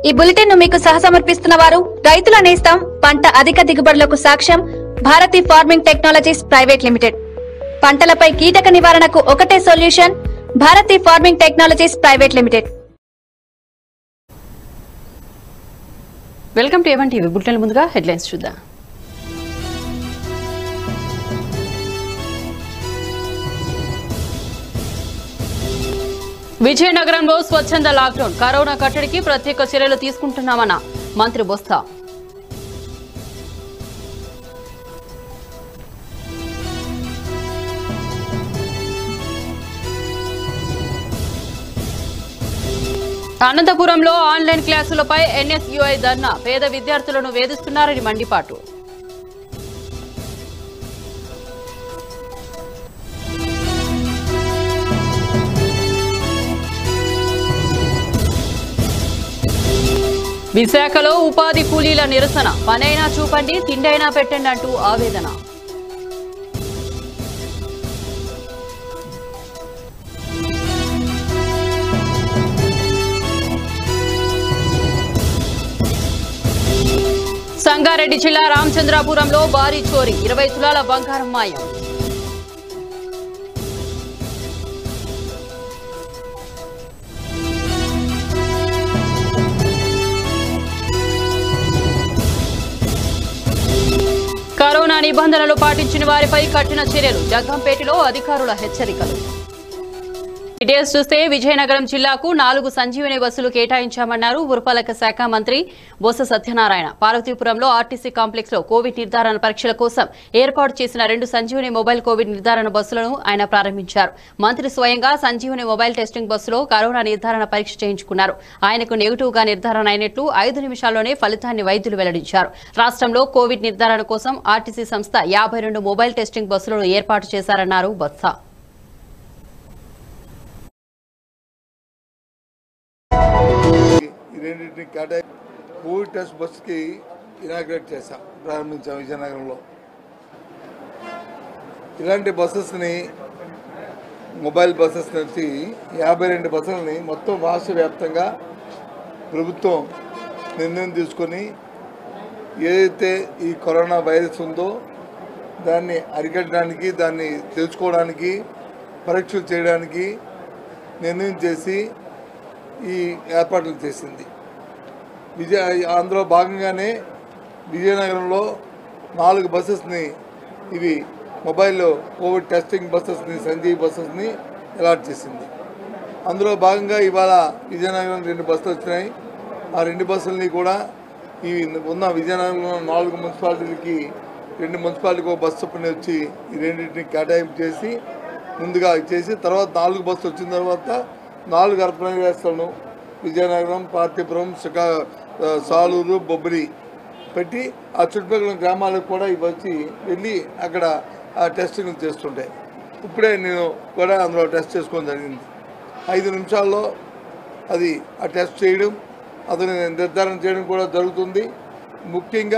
ఈ బులెటిన్ ను మీకు సహసమర్పిస్తున్న వారు రైతుల నేస్తం పంట అధిక దిగుబడులకు సాక్ష్యం Bharati farming technologies private limited పంటలపై కీటక నివారణకు ఒకటే solution Bharati farming technologies private limited welcome to A one TV bulletin ముందుగా హెడ్లైన్స్ చూద్దాం విజయనగరంలో స్వచ్ఛంద లాక్డౌన్ కరోనా కట్టడికి ప్రత్యేక చర్యలు తీసుకుంటున్నామన్న మంత్రి బొత్స అనంతపురంలో ఆన్లైన్ క్లాసులపై ఎన్ఎస్యుఐ ధర్నా పేద విద్యార్థులను వేధిస్తున్నారని మండిపాటు విశాఖలో ఉపాధి కూలీల నిరసన పనైనా చూపండి తిండైనా పెట్టండి అంటూ ఆవేదన సంగారెడ్డి జిల్లా రామచంద్రాపురంలో భారీ చోరీ ఇరవై తులాల బంగారం మాయం కరోనా నిబంధనలు పాటించిన వారిపై కఠిన చర్యలు జగ్గంపేటలో అధికారుల హెచ్చరికలు డీటెయిల్స్ చూస్తే విజయనగరం జిల్లాకు నాలుగు సంజీవని బస్సులు కేటాయించామన్నారు పురపాలక శాఖ మంత్రి బొత్స సత్యనారాయణ పార్వతీపురంలో ఆర్టీసీ కాంప్లెక్స్ లో కోవిడ్ నిర్ధారణ పరీక్షల కోసం ఏర్పాటు చేసిన రెండు సంజీవని మొబైల్ కోవిడ్ నిర్ధారణ బస్సులను ఆయన ప్రారంభించారు మంత్రి స్వయంగా సంజీవని మొబైల్ టెస్టింగ్ బస్సులో కరోనా నిర్ధారణ పరీక్ష చేయించుకున్నారు ఆయనకు నెగిటివ్ గా నిర్ధారణ అయినట్లు ఐదు నిమిషాల్లోనే ఫలితాన్ని వైద్యులు వెల్లడించారు రాష్ట్రంలో కోవిడ్ నిర్ధారణ కోసం ఆర్టీసీ సంస్థ యాభై రెండు మొబైల్ టెస్టింగ్ బస్సులను ఏర్పాటు చేశారన్నారు బొత్స ఈ రెండింటిని కేటాయి కోవిడ్ టెస్ట్ బస్కి ఇనాగ్రేట్ చేశాం ప్రారంభించాం విజయనగరంలో ఇలాంటి బస్సెస్ని మొబైల్ బస్సెస్ నుంచి యాభై రెండు బస్సులని మొత్తం రాష్ట్ర వ్యాప్తంగా ప్రభుత్వం నిర్ణయం తీసుకొని ఏదైతే ఈ కరోనా వైరస్ ఉందో దాన్ని అరికట్టడానికి దాన్ని తెలుసుకోవడానికి పరీక్షలు చేయడానికి నిర్ణయం చేసి ఈ ఏర్పాట్లు చేసింది విజయ అందులో భాగంగానే విజయనగరంలో నాలుగు బస్సెస్ని ఇవి మొబైల్లో కోవిడ్ టెస్టింగ్ బస్సెస్ని సంజీవ్ బస్సెస్ని అలాట్ చేసింది అందులో భాగంగా ఇవాళ విజయనగరం రెండు బస్సులు వచ్చినాయి ఆ రెండు బస్సులని కూడా ఈ ఉన్న విజయనగరంలో నాలుగు మున్సిపాలిటీలకి రెండు మున్సిపాలిటీకి ఒక బస్సు చొప్పున వచ్చి ఈ రెండింటిని కేటాయింపు చేసి ముందుగా చేసి తర్వాత నాలుగు బస్సులు వచ్చిన తర్వాత నాలుగు అర్పణ వ్యవస్థలను విజయనగరం పార్తీపురం శ్రీకా ఆ, సాలూరు బొబ్బరి పెట్టి ఆ చుట్టుపక్కల గ్రామాలకు కూడా ఇవి వచ్చి వెళ్ళి అక్కడ ఆ టెస్టింగ్ చేస్తుంటాయి ఇప్పుడే నేను కూడా అందులో టెస్ట్ చేసుకోవడం జరిగింది ఐదు నిమిషాల్లో అది ఆ టెస్ట్ చేయడం అతని నిర్ధారణ చేయడం కూడా జరుగుతుంది ముఖ్యంగా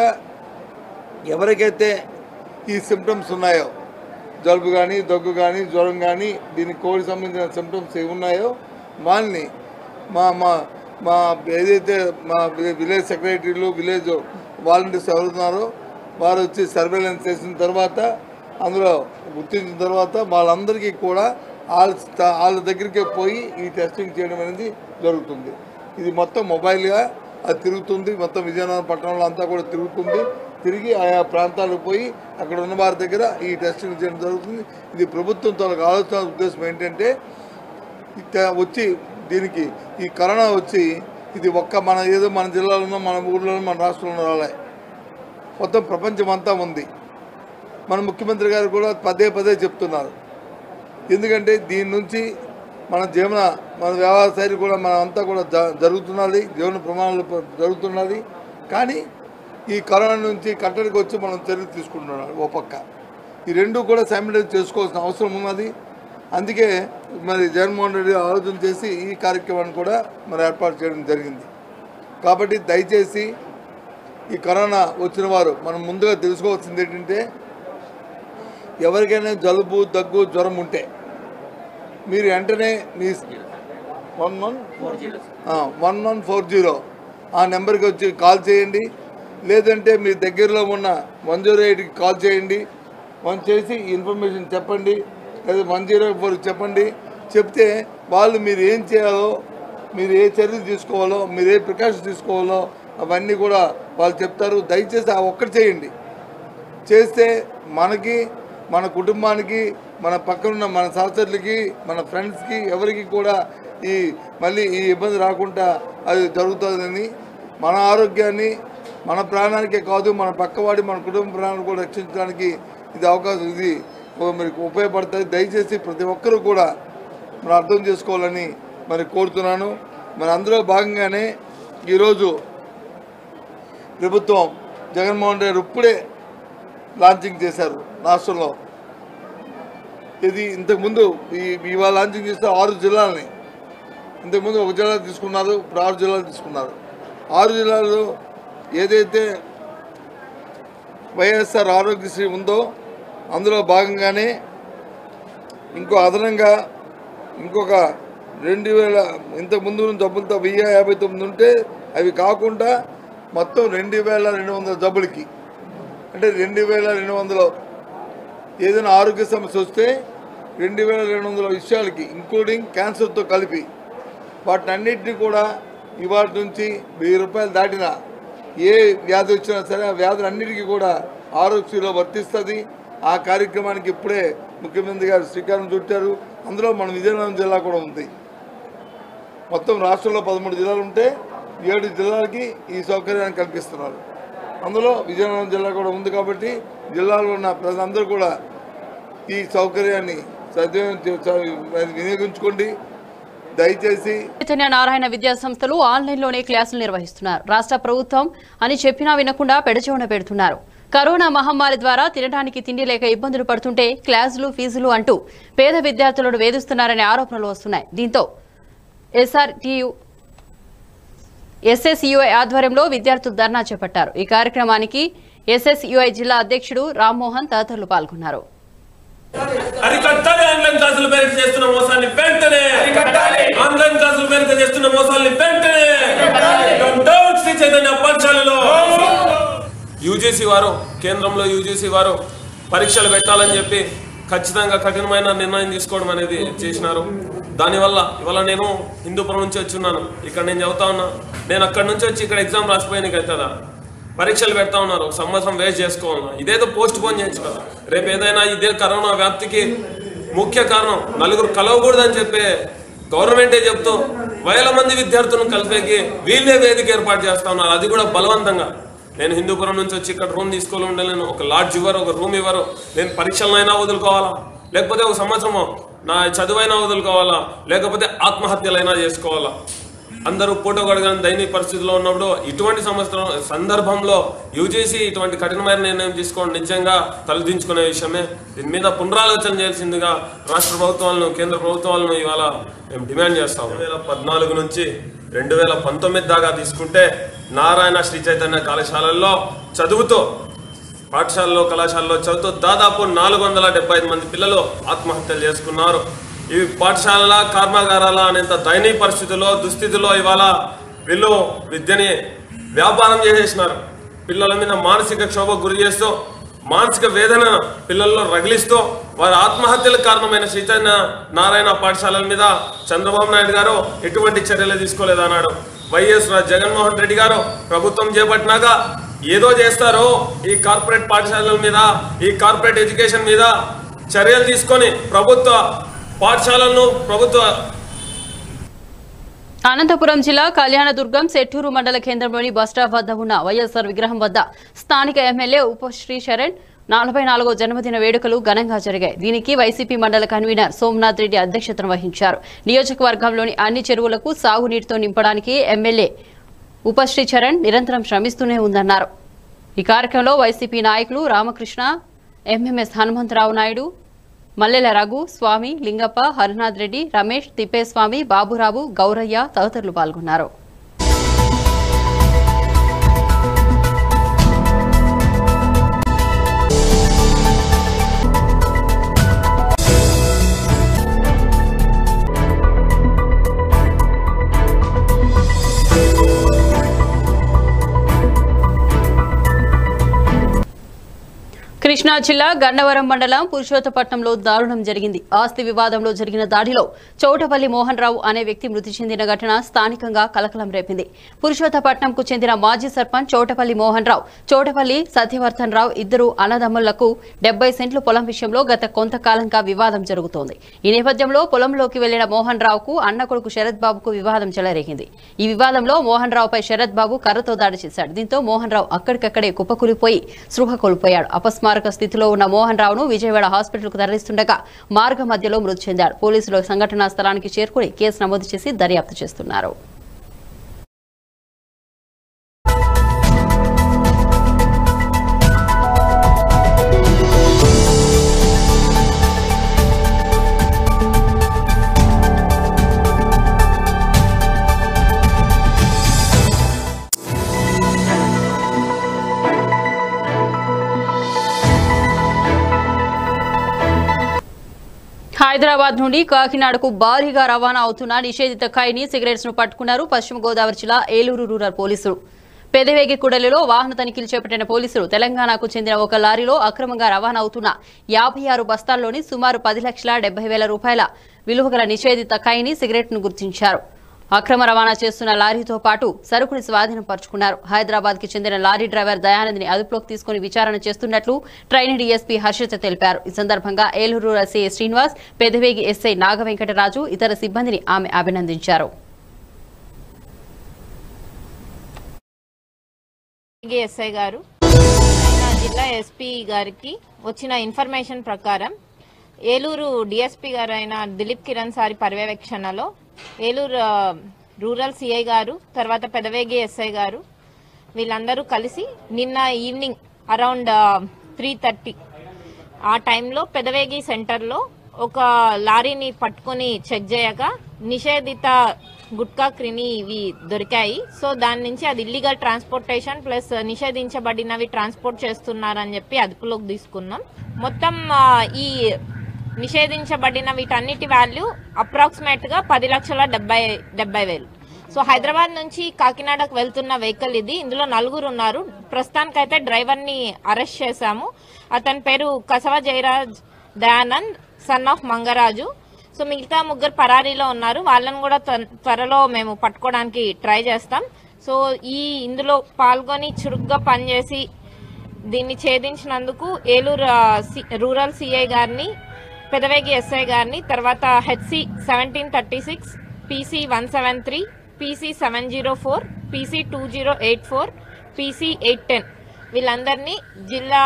ఎవరికైతే ఈ సిమ్టమ్స్ ఉన్నాయో జలుబు కానీ దగ్గు కానీ జ్వరం కానీ దీనికి కోవిడ్ సంబంధించిన సిమ్టమ్స్ ఏవి ఉన్నాయో వాళ్ళని మా మా మా ఏదైతే మా వి- విలేజ్ సెక్రటరీలు విలేజ్ వాలంటీర్స్ ఎవరున్నారో వారు వచ్చి సర్వేలెన్స్ చేసిన తర్వాత అందులో గుర్తించిన తర్వాత వాళ్ళందరికీ కూడా వాళ్ళ స్థా- వాళ్ళ దగ్గరికి పోయి ఈ టెస్టింగ్ చేయడం అనేది జరుగుతుంది ఇది మొత్తం మొబైల్గా అది తిరుగుతుంది మొత్తం విజయనగరం పట్టణంలో అంతా కూడా తిరుగుతుంది తిరిగి ఆయా ప్రాంతాలకు పోయి అక్కడ ఉన్న వారి దగ్గర ఈ టెస్టింగ్ చేయడం జరుగుతుంది ఇది ప్రభుత్వంతో ఆలోచన ఉద్దేశం ఏంటంటే ఇక వచ్చి దీనికి ఈ కరోనా వచ్చి ఇది ఒక్క మన ఏదో మన జిల్లాలోనో మన ఊర్లోనో మన రాష్ట్రంలో రాలే మొత్తం ప్రపంచం అంతా ఉంది మన ముఖ్యమంత్రి గారు కూడా పదే పదే చెప్తున్నారు ఎందుకంటే దీని నుంచి మన జీవన మన వ్యవహార శైలి కూడా మనం అంతా కూడా జ- జరుగుతున్నది జీవన ప్రమాణాలు ప- జరుగుతున్నది కానీ ఈ కరోనా నుంచి కట్టడికి వచ్చి మనం చర్యలు తీసుకుంటున్నాం ఓ పక్క ఈ రెండు కూడా సైమిటైజ్ చేసుకోవాల్సిన అవసరం ఉన్నది అందుకే మరి జగన్మోహన్ రెడ్డి ఆలోచన చేసి ఈ కార్యక్రమాన్ని కూడా మరి ఏర్పాటు చేయడం జరిగింది కాబట్టి దయచేసి ఈ కరోనా వచ్చిన వారు మనం ముందుగా తెలుసుకోవాల్సింది ఏంటంటే ఎవరికైనా జలుబు దగ్గు జ్వరం ఉంటే మీరు వెంటనే మీ one one one one four zero ఆ నెంబర్కి వచ్చి కాల్ చేయండి లేదంటే మీ దగ్గరలో ఉన్న వన్ జీరో ఎయిట్కి కాల్ చేయండి వన్ చేసి ఇన్ఫర్మేషన్ చెప్పండి లేదా వన్ జీరో ఫోర్కి చెప్పండి చెప్తే వాళ్ళు మీరు ఏం చేయాలో మీరు ఏ చర్యలు తీసుకోవాలో మీరు ఏ ప్రికాషన్స్ తీసుకోవాలో అవన్నీ కూడా వాళ్ళు చెప్తారు దయచేసి ఆ ఒక్కటి చేయండి చేస్తే మనకి మన కుటుంబానికి మన పక్కనున్న మన సహచరులకి మన ఫ్రెండ్స్కి ఎవరికి కూడా ఈ మళ్ళీ ఈ ఇబ్బంది రాకుండా అది జరుగుతుందని మన ఆరోగ్యాన్ని మన ప్రాణానికే కాదు మన పక్కవాడి మన కుటుంబ ప్రాణాన్ని కూడా రక్షించడానికి ఇది అవకాశం ఇది మరి ఉపయోగపడుతుంది దయచేసి ప్రతి ఒక్కరూ కూడా మనం అర్థం చేసుకోవాలని మరి కోరుతున్నాను మరి అందులో భాగంగానే ఈరోజు ప్రభుత్వం జగన్మోహన్ రెడ్డి ఇప్పుడే లాంచింగ్ చేశారు రాష్ట్రంలో ఇది ఇంతకుముందు ఈ ఇవాళ లాంచింగ్ చేస్తే ఆరు జిల్లాలని ఇంతకుముందు ఒక జిల్లా తీసుకున్నారు ఇప్పుడు ఆరు జిల్లాలు తీసుకున్నారు ఆరు జిల్లాల్లో ఏదైతే వైఎస్ఆర్ ఆరోగ్యశ్రీ ఉందో అందులో భాగంగానే ఇంకో అదనంగా ఇంకొక రెండు వేల ఇంతకు ముందు ఉన్న జబ్బులతో వెయ్యి యాభై తొమ్మిది ఉంటే అవి కాకుండా మొత్తం రెండు వేల రెండు వందల జబ్బులకి అంటే రెండు వేల రెండు వందల ఏదైనా ఆరోగ్య సమస్య వస్తే రెండు వేల రెండు వందల విషయాలకి ఇంక్లూడింగ్ క్యాన్సర్తో కలిపి వాటిని అన్నింటినీ కూడా ఇవాటి నుంచి వెయ్యి రూపాయలు దాటిన ఏ వ్యాధి వచ్చినా సరే ఆ వ్యాధులు అన్నిటికీ కూడా ఆరోగ్యశ్రీలో వర్తిస్తుంది ఆ కార్యక్రమానికి ఇప్పుడే ముఖ్యమంత్రి గారు శ్రీకారం చుట్టారు అందులో మన విజయనగరం జిల్లా కూడా ఉంది మొత్తం రాష్ట్రంలో పదమూడు జిల్లాలు ఉంటే ఏడు జిల్లాలకి ఈ సౌకర్యాన్ని కల్పిస్తున్నారు అందులో విజయనగరం జిల్లా కూడా ఉంది కాబట్టి జిల్లాలో ఉన్న ప్రజలందరూ కూడా ఈ సౌకర్యాన్ని సద్వినియోగం చే- వినియోగించుకోండి దయచేసి చైతన్య నారాయణ విద్యా సంస్థలు ఆన్లైన్లోనే క్లాసులు నిర్వహిస్తున్నారు రాష్ట్ర ప్రభుత్వం అని చెప్పినా వినకుండా పెడచెవున పెడుతున్నారు కరోనా మహమ్మారి ద్వారా తినడానికి తిండి లేక ఇబ్బందులు పడుతుంటే క్లాసులు ఫీజులు అంటూ పేద విద్యార్థులను వేధిస్తున్నారనే ఆరోపణలు వస్తున్నాయి దీంతో ఎస్ఆర్టీయు ఎస్ఎస్యుఐ ఆధ్వర్యంలో విద్యార్థులు ధర్నా చేపట్టారు ఈ కార్యక్రమానికి ఎస్ఎస్యుఐ జిల్లా అధ్యక్షుడు రామ్మోహన్ తదితరులు పాల్గొన్నారు అరికట్టాలి ఆన్లైన్ క్లాసులు పేరిట చేస్తున్న మోసాన్ని వెంటనే ఆన్లైన్ క్లాసులు పేరిట చేస్తున్న మోసాన్ని వెంటనే డౌట్ శ్రీ చైతన్య పాఠశాలలో యూజీసీ వారు కేంద్రంలో యూజీసీ వారు పరీక్షలు పెట్టాలని చెప్పి ఖచ్చితంగా కఠినమైన నిర్ణయం తీసుకోవడం అనేది చేసినారు దానివల్ల ఇవాళ నేను హిందూపురం నుంచి వచ్చి ఉన్నాను ఇక్కడ నేను చదువుతా ఉన్నా నేను అక్కడి నుంచి వచ్చి ఇక్కడ ఎగ్జామ్ రాసిపోయానికి అవుతుందా పరీక్షలు పెడతా ఉన్నారు ఒక సంవత్సరం వేస్ట్ చేసుకోవాలన్నా ఇదేదో పోస్ట్ పోన్ చేయొచ్చు కదా రేపు ఏదైనా ఇదే కరోనా వ్యాప్తికి ముఖ్య కారణం నలుగురు కలవకూడదని చెప్పి గవర్నమెంటే చెప్తూ వేల మంది విద్యార్థులను కలిపేకి వీళ్ళే వేదిక ఏర్పాటు చేస్తా ఉన్నారు అది కూడా బలవంతంగా నేను హిందూపురం నుంచి వచ్చి ఇక్కడ రూమ్ తీసుకోవాలి ఉండలేను ఒక లాడ్జ్ ఇవ్వరు ఒక రూమ్ ఇవ్వరు నేను పరీక్షలనైనా వదులుకోవాలా లేకపోతే ఒక సంవత్సరము నా చదువైనా వదులుకోవాలా లేకపోతే ఆత్మహత్యలైనా చేసుకోవాలా అందరూ ఫోటో కడగని దైనిక పరిస్థితిలో ఉన్నప్పుడు ఇటువంటి సంవత్సరం సందర్భంలో యూజీసీ ఇటువంటి కఠినమైన నిర్ణయం తీసుకోవడం నిజంగా తలదించుకునే విషయమే దీని మీద పునరాలోచన చేయాల్సిందిగా రాష్ట్ర ప్రభుత్వాలను కేంద్ర ప్రభుత్వాలను ఇవాళ మేము డిమాండ్ చేస్తాం రెండు వేల పద్నాలుగు నుంచి రెండు వేల పంతొమ్మిది దాకా తీసుకుంటే నారాయణ శ్రీ చైతన్య కళాశాలల్లో చదువుతూ పాఠశాలలో కళాశాలలో చదువుతూ దాదాపు నాలుగు వందల డెబ్బై ఐదు మంది పిల్లలు ఆత్మహత్యలు చేసుకున్నారు ఇవి పాఠశాలల కర్మాగారాల అనేంత దయనీయ పరిస్థితుల్లో దుస్థితిలో ఇవాళ వీళ్ళు విద్యని వ్యాపారం చేసేసినారు పిల్లల మీద మానసిక క్షోభకు గురి చేస్తూ మానసిక వేదన పిల్లల్లో రగిలిస్తూ వారి ఆత్మహత్యలకు కారణమైన చైతన్య నారాయణ పాఠశాలల మీద చంద్రబాబు నాయుడు గారు ఎటువంటి చర్యలు తీసుకోలేదన్నాడు వైఎస్ రా- జగన్మోహన్ రెడ్డి గారు ప్రభుత్వం చేపట్టినాక ఏదో చేస్తారో ఈ కార్పొరేట్ పాఠశాలల మీద ఈ కార్పొరేట్ ఎడ్యుకేషన్ మీద చర్యలు తీసుకొని ప్రభుత్వ పాఠశాలలను ప్రభుత్వ అనంతపురం జిల్లా కళ్యాణదుర్గం సెట్టూరు మండల కేంద్రంలోని బస్టాప్ వద్ద ఉన్న వైఎస్ఆర్ విగ్రహం వద్ద స్థానిక ఎమ్మెల్యే ఉపశ్రీ శరణ్ నలభై నాలుగో జన్మదిన వేడుకలు ఘనంగా జరిగాయి దీనికి వైసీపీ మండల కన్వీనర్ సోమనాథ్ రెడ్డి అధ్యక్షతన వహించారు నియోజకవర్గంలోని అన్ని చెరువులకు సాగునీటితో నింపడానికి ఎమ్మెల్యే ఉపశ్రీ చరణ్ నిరంతరం శ్రమిస్తూనే ఉందన్నారు ఈ కార్యక్రమంలో వైసీపీ నాయకులు రామకృష్ణ ఎంఎంఎస్ హనుమంతరావు నాయుడు మల్లెల రఘు స్వామి లింగప్ప హరినాథ్ రెడ్డి రమేష్ తిప్పేస్వామి బాబురావు గౌరయ్య తదితరులు పాల్గొన్నారు కృష్ణా జిల్లా గన్నవరం మండలం పురుషోత్తపట్నంలో దారుణం జరిగింది ఆస్తి వివాదంలో జరిగిన దాడిలో చౌటపల్లి మోహన్ రావు అనే వ్యక్తి మృతి చెందిన ఘటన స్థానికంగా కలకలం రేపింది పురుషోత్తపట్నంకు చెందిన మాజీ సర్పంచ్ చౌటపల్లి మోహన్ రావు చౌటపల్లి సత్యవర్ధన్ రావు ఇద్దరు అన్నదమ్ములకు డెబ్బై సెంట్లు పొలం విషయంలో గత కొంతకాలంగా వివాదం జరుగుతోంది ఈ నేపథ్యంలో పొలంలోకి వెళ్లిన మోహన్ రావుకు అన్న కొడుకు శరత్ బాబుకు వివాదం చెలరేగింది ఈ వివాదంలో మోహన్ రావుపై శరత్ బాబు కర్రతో దాడి చేశాడు దీంతో మోహన్ రావు అక్కడికక్కడే కుప్పకూలిపోయి స్పృహ కోల్పోయాడు అపస్మారక స్థితిలో ఉన్న మోహన్ రావును విజయవాడ హాస్పిటల్కు తరలిస్తుండగా మార్గ మధ్యలో మృతి చెందాడు పోలీసులు సంఘటనా స్థలానికి చేరుకుని కేసు నమోదు చేసి దర్యాప్తు చేస్తున్నారు హైదరాబాద్ నుండి కాకినాడకు భారీగా రవాణా అవుతున్న నిషేధిత ఖైని సిగరెట్స్ ను పట్టుకున్నారు పశ్చిమ గోదావరి జిల్లా ఏలూరు రూరల్ పోలీసులు పెదవేగి కూడలిలో వాహన తనిఖీలు చేపట్టిన పోలీసులు తెలంగాణకు చెందిన ఒక లారీలో అక్రమంగా రవాణా అవుతున్న యాభై ఆరు బస్తాల్లోని సుమారు పది లక్షల డెబ్బై వేల రూపాయల విలువగల నిషేధిత ఖైని సిగరెట్ ను గుర్తించారు అక్రమ రవాణా చేస్తున్న లారీతో పాటు సరుకుని స్వాధీనం పరుచుకున్నారు హైదరాబాద్ కి చెందిన లారీ డ్రైవర్ దయానందిని అదుపులోకి తీసుకుని విచారణ చేస్తున్నట్లు ట్రైనీ డీఎస్పీ హర్షిత తెలిపారు ఈ సందర్భంగా ఏలూరు ఎస్ఐ శ్రీనివాస్ పెదవేగి ఎస్ఐ నాగవెంకటరాజు ఇతర సిబ్బందిని ఆమె అభినందించారు అలాగే ఎస్ఐ గారు నా జిల్లా ఎస్పీ గారికి వచ్చిన ఇన్ఫర్మేషన్ ప్రకారం ఏలూరు డిఎస్పీ గారు అయిన దిలీప్ కిరణ్ సారి పర్యవేక్షణలో ఏలూరు ఆ, రూరల్ సిఐ గారు తర్వాత పెదవేగి ఎస్ఐ గారు వీళ్ళందరూ కలిసి నిన్న ఈవినింగ్ అరౌండ్ త్రీ థర్టీ ఆ టైంలో పెదవేగి సెంటర్లో ఒక లారీని పట్టుకొని చెక్ చేయగా నిషేధిత గుట్కా క్రిమి ఇవి దొరికాయి సో దాని నుంచి అది ఇల్లీగల్ ట్రాన్స్పోర్టేషన్ ప్లస్ నిషేధించబడినవి ట్రాన్స్పోర్ట్ చేస్తున్నారని చెప్పి అదుపులోకి తీసుకున్నాం మొత్తం ఆ, ఈ నిషేధించబడిన వీటన్నిటి వాల్యూ అప్రాక్సిమేట్ గా పది లక్షల డెబ్బై డెబ్బై వేలు సో హైదరాబాద్ నుంచి కాకినాడకు వెళ్తున్న వెహికల్ ఇది ఇందులో నలుగురు ఉన్నారు ప్రస్తుతానికైతే డ్రైవర్ ని అరెస్ట్ చేశాము అతని పేరు Kasava Jayaraj Dayanand son of Mangaraju so మిగతా ముగ్గురు పరారీలో ఉన్నారు వాళ్ళని కూడా త్వ- త్వరలో మేము పట్టుకోవడానికి ట్రై చేస్తాం సో ఈ ఇందులో పాల్గొని చురుగ్గా పనిచేసి దీన్ని ఛేదించినందుకు ఏలూరు ఆ, సి- రూరల్ సిఐ గారిని పెదవేగి ఎస్ఐ గారిని తర్వాత HC seventeen thirty six PC one seven three PC seven zero four PC two zero eight four PC eight ten వీళ్ళందరినీ జిల్లా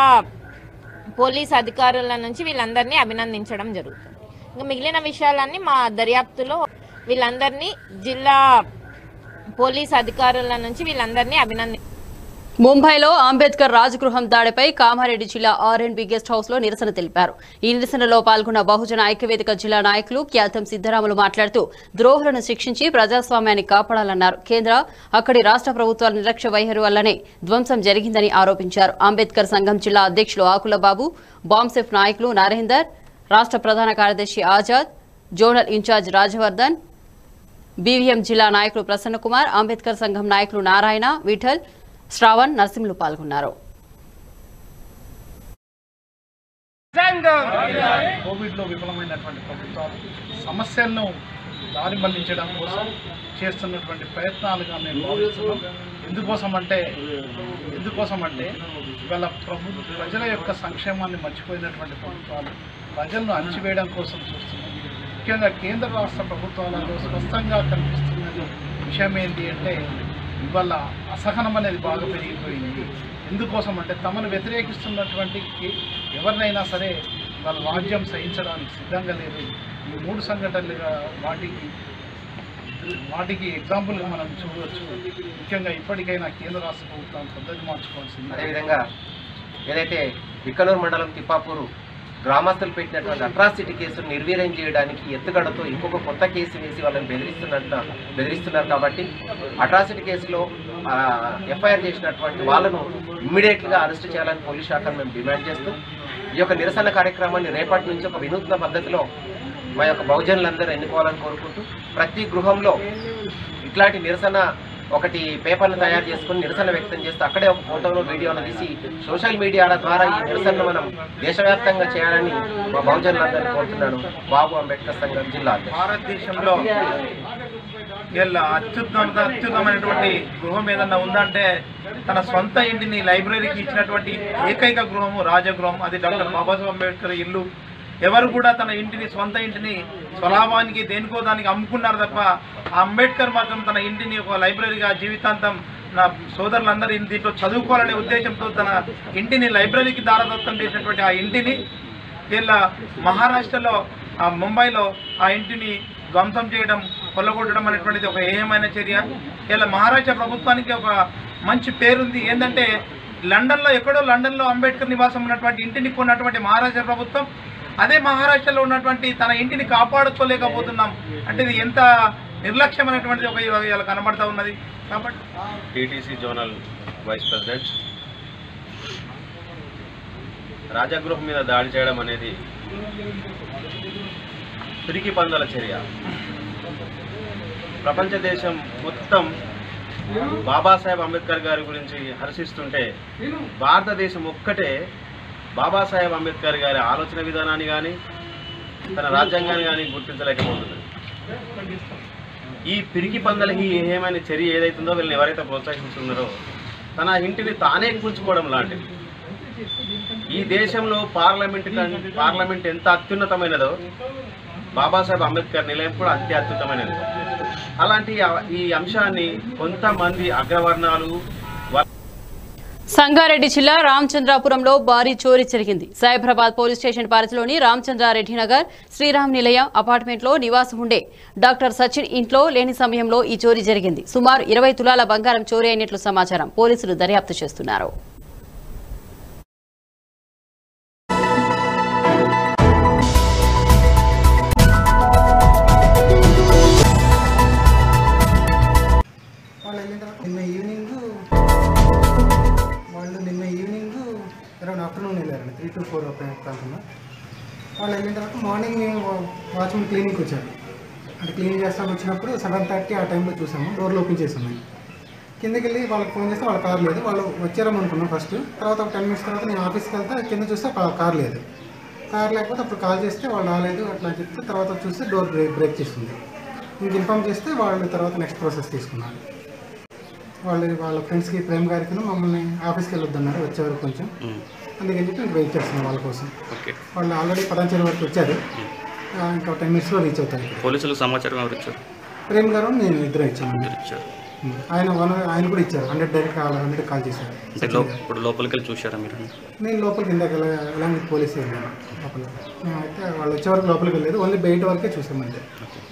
పోలీస్ అధికారుల నుంచి వీళ్ళందరినీ అభినందించడం జరుగుతుంది ఇంకా మిగిలిన విషయాలన్నీ మా దర్యాప్తులో వీళ్ళందరినీ జిల్లా పోలీస్ అధికారుల నుంచి వీళ్ళందరినీ అభినంది ముంబైలో అంబేద్కర్ రాజగృహం దాడిపై కామారెడ్డి జిల్లా R and B guest house లో నిరసన తెలిపారు ఈ నిరసనలో పాల్గొన్న బహుజన ఐక్యవేదిక జిల్లా నాయకులు క్యాతం సిద్దరాములు మాట్లాడుతూ ద్రోహులను శిక్షించి ప్రజాస్వామ్యాన్ని కాపాడాలన్నారు కేంద్ర అక్కడి రాష్ట్ర ప్రభుత్వాల నిర్లక్ష్య వైఖరి వల్లనే ధ్వంసం జరిగిందని ఆరోపించారు అంబేద్కర్ సంఘం జిల్లా అధ్యక్షులు ఆకుల బాబు బాంసెఫ్ నాయకులు నరేందర్ రాష్ట్ర ప్రధాన కార్యదర్శి Azad zonal incharge Rajavardhan BVM జిల్లా నాయకులు ప్రసన్న కుమార్ అంబేద్కర్ సంఘం నాయకులు నారాయణ విఠల్ శ్రావణ్ నరసింహులు పాల్గొన్నారు కోవిడ్లో విఫలమైనటువంటి ప్రభుత్వాలు సమస్యలను దారి మళ్లించడం కోసం చేస్తున్నటువంటి ప్రయత్నాలుగా మేము భావిస్తున్నాం ఎందుకోసం అంటే ఎందుకోసం అంటే ఇవాళ ప్రభు ప్రజల యొక్క సంక్షేమాన్ని మర్చిపోయినటువంటి ప్రభుత్వాలు ప్రజలను అణచివేయడం కోసం చూస్తున్నాం ముఖ్యంగా కేంద్ర రాష్ట్ర ప్రభుత్వాలలో స్పష్టంగా కనిపిస్తున్న విషయం ఏంటి అంటే ఇవాళ అసహనం అనేది బాగా పెరిగిపోయింది ఎందుకోసం అంటే తమను వ్యతిరేకిస్తున్నటువంటి ఎవరినైనా సరే వాళ్ళ రాజ్యం సహించడానికి సిద్ధంగా లేదు ఈ మూడు సంఘటనలుగా వాటికి వాటికి ఎగ్జాంపుల్గా మనం చూడవచ్చు ముఖ్యంగా ఇప్పటికైనా కేంద్ర రాష్ట్ర ప్రభుత్వాలు పద్ధతి మార్చుకోవాల్సింది అదేవిధంగా ఏదైతే బిక్కనూరు మండలం తిప్పాపూరు గ్రామస్తులు పెట్టినటువంటి అట్రాసిటీ కేసును నిర్వీర్యం చేయడానికి ఎత్తుగడతో ఇంకొక కొత్త కేసు వేసి వాళ్ళని బెదిరిస్తున్నట్టు బెదిరిస్తున్నారు కాబట్టి అట్రాసిటీ కేసులో ఎఫ్ఐఆర్ చేసినటువంటి వాళ్ళను ఇమ్మీడియట్గా అరెస్ట్ చేయాలని పోలీస్ శాఖను మేము డిమాండ్ చేస్తూ ఈ యొక్క నిరసన కార్యక్రమాన్ని రేపటి నుంచి ఒక వినూత్న పద్ధతిలో మా యొక్క బహుజనులందరూ ఎన్నుకోవాలని కోరుకుంటూ ప్రతి గృహంలో ఇట్లాంటి నిరసన ఒకటి పేపర్లు తయారు చేసుకుని నిరసన వ్యక్తం చేస్తూ అక్కడే ఒక ఫోటోలో వీడియోలు తీసి సోషల్ మీడియాల ద్వారా ఈ నిరసనను మనం దేశవ్యాప్తంగా చేయాలని మా బహుజనులందరినీ కోరుతున్నాను బాబు అంబేద్కర్ సంఘం జిల్లా అధ్యక్షుడు. భారతదేశంలో ఇలా అత్యుత్తమ అత్యుత్తమైనటువంటి గృహం ఏదన్నా ఉందంటే తన సొంత ఇంటిని లైబ్రరీకి ఇచ్చినటువంటి ఏకైక గృహము రాజగృహం అది డాక్టర్ బాబాసాహెబ్ అంబేద్కర్ ఇల్లు ఎవరు కూడా తన ఇంటిని సొంత ఇంటిని స్వలాభానికి దేనికో దానికి అమ్ముకున్నారు తప్ప ఆ అంబేద్కర్ మాత్రం తన ఇంటిని ఒక లైబ్రరీగా జీవితాంతం నా సోదరులందరూ దీంట్లో చదువుకోవాలనే ఉద్దేశంతో తన ఇంటిని లైబ్రరీకి దారదత్తం చేసినటువంటి ఆ ఇంటిని వీళ్ళ మహారాష్ట్రలో ఆ ముంబైలో ఆ ఇంటిని ధ్వంసం చేయడం కొల్లగొట్టడం అనేటువంటిది ఒక ఏమైన చర్య ఇలా మహారాష్ట్ర ప్రభుత్వానికి ఒక మంచి పేరుంది ఏంటంటే లండన్లో ఎక్కడో లండన్లో అంబేద్కర్ నివాసం ఉన్నటువంటి ఇంటిని కొన్నటువంటి మహారాష్ట్ర ప్రభుత్వం అదే మహారాష్ట్రలో ఉన్నటువంటి తన ఇంటిని కాపాడుకోలేకపోతున్నాం అంటే ఇది ఎంత నిర్లక్ష్యమైనటువంటిది ఒక ఇలా కనబడతా ఉన్నది కాబట్టి TTC zonal vice president Rajagriham మీద దాడి చేయడం అనేది పిరికి పందల చర్య ప్రపంచ దేశం మొత్తం బాబాసాహెబ్ అంబేద్కర్ గారి గురించి హర్షిస్తుంటే భారతదేశం ఒక్కటే బాబాసాహెబ్ అంబేద్కర్ గారి ఆలోచన విధానాన్ని కానీ తన రాజ్యాంగాన్ని కానీ గుర్తించలేకపోతుంది ఈ పిరికి పందలకి ఏమైనా చర్య ఏదైతుందో వీళ్ళని ఎవరైతే ప్రోత్సహిస్తున్నారో తన ఇంటిని తానే కూల్చుకోవడం లాంటిది ఈ దేశంలో పార్లమెంట్ కన్- పార్లమెంట్ ఎంత అత్యున్నతమైనదో బాబాసాహెబ్ అంబేద్కర్ నిలయం కూడా అంతే అత్యున్నతమైనది అలాంటి ఆ- ఈ అంశాన్ని కొంతమంది అగ్రవర్ణాలు సంగారెడ్డి జిల్లా రామచంద్రాపురంలో భారీ చోరీ జరిగింది సైబరాబాద్ పోలీస్ స్టేషన్ పరిధిలోని రామచంద్రారెడ్డి నగర్ శ్రీరామ్ నిలయం అపార్ట్మెంట్లో నివాసం ఉండే డాక్టర్ సచిన్ ఇంట్లో లేని సమయంలో ఈ చోరీ జరిగింది సుమారు ఇరవై తులాల బంగారం చోరీ అయినట్లు సమాచారం పోలీసులు దర్యాప్తు చేస్తున్నారు వాళ్ళు వెళ్ళిన తర్వాత నిన్న ఈవినింగ్ వాళ్ళు నిన్న ఈవినింగ్ అరౌండ్ ఆఫ్టర్నూన్ వెళ్ళారండి త్రీ టు ఫోర్ ప్రాంతంలో వాళ్ళు వెళ్ళిన తర్వాత మార్నింగ్ మేము వాచ్మెన్ క్లీనింగ్కి వచ్చారు అంటే క్లీన్ చేస్తాం వచ్చినప్పుడు సెవెన్ థర్టీ ఆ టైంలో చూసాము డోర్లు ఓపెన్ చేసి ఉన్నాయి కిందకి వెళ్ళి వాళ్ళకి ఫోన్ చేస్తే వాళ్ళ కార్ లేదు వాళ్ళు వచ్చారని అనుకున్నాం ఫస్ట్ తర్వాత ఒక టెన్ మినిట్స్ తర్వాత నేను ఆఫీస్కి వెళ్తే కింద చూస్తే కా- కార్ లేదు కార్ లేకపోతే అప్పుడు కాల్ చేస్తే వాళ్ళు రాలేదు అట్లా చెప్తే తర్వాత చూస్తే డోర్ బ్రేక్ బ్రేక్ చేస్తుంది ఇంక ఇన్ఫామ్ చేస్తే వాళ్ళు తర్వాత నెక్స్ట్ ప్రాసెస్ తీసుకున్నారు వాళ్ళు వాళ్ళ ఫ్రెండ్స్కి ప్రేమ్ గారికి మమ్మల్ని ఆఫీస్కి వెళ్ళొద్దన్నారు వచ్చేవారు కొంచెం అందుకని చెప్పి ఇంక వెయిట్ చేస్తున్నాం వాళ్ళ కోసం ఓకే వాళ్ళు ఆల్రెడీ పటాంచేరి వరకు వచ్చారు ఆ, ఇంకా టెన్ మినిట్స్లో రీచ్ అవుతారు పోలీసులకు సమాచారం ఎవరు ఇచ్చారు ప్రేమ్ గారు నేను ఇద్దరు ఇచ్చాను ఇచ్చారు ఉం. ఆయన వన్ ఆయన కూడా ఇచ్చారు hundred direct call hundred call చేశారు అంటే లో ఇప్పుడు లోపలికి వెళ్ళి చూశారా మీరు నేను లోపలికి ఇందాక ఎలా విత్ పోలీస్ వెళ్ళాను లోపల అయితే వాళ్ళు వచ్చే వరకు లోపలికి వెళ్ళలేదు ఓన్లీ బయట వరకే చూసామంటే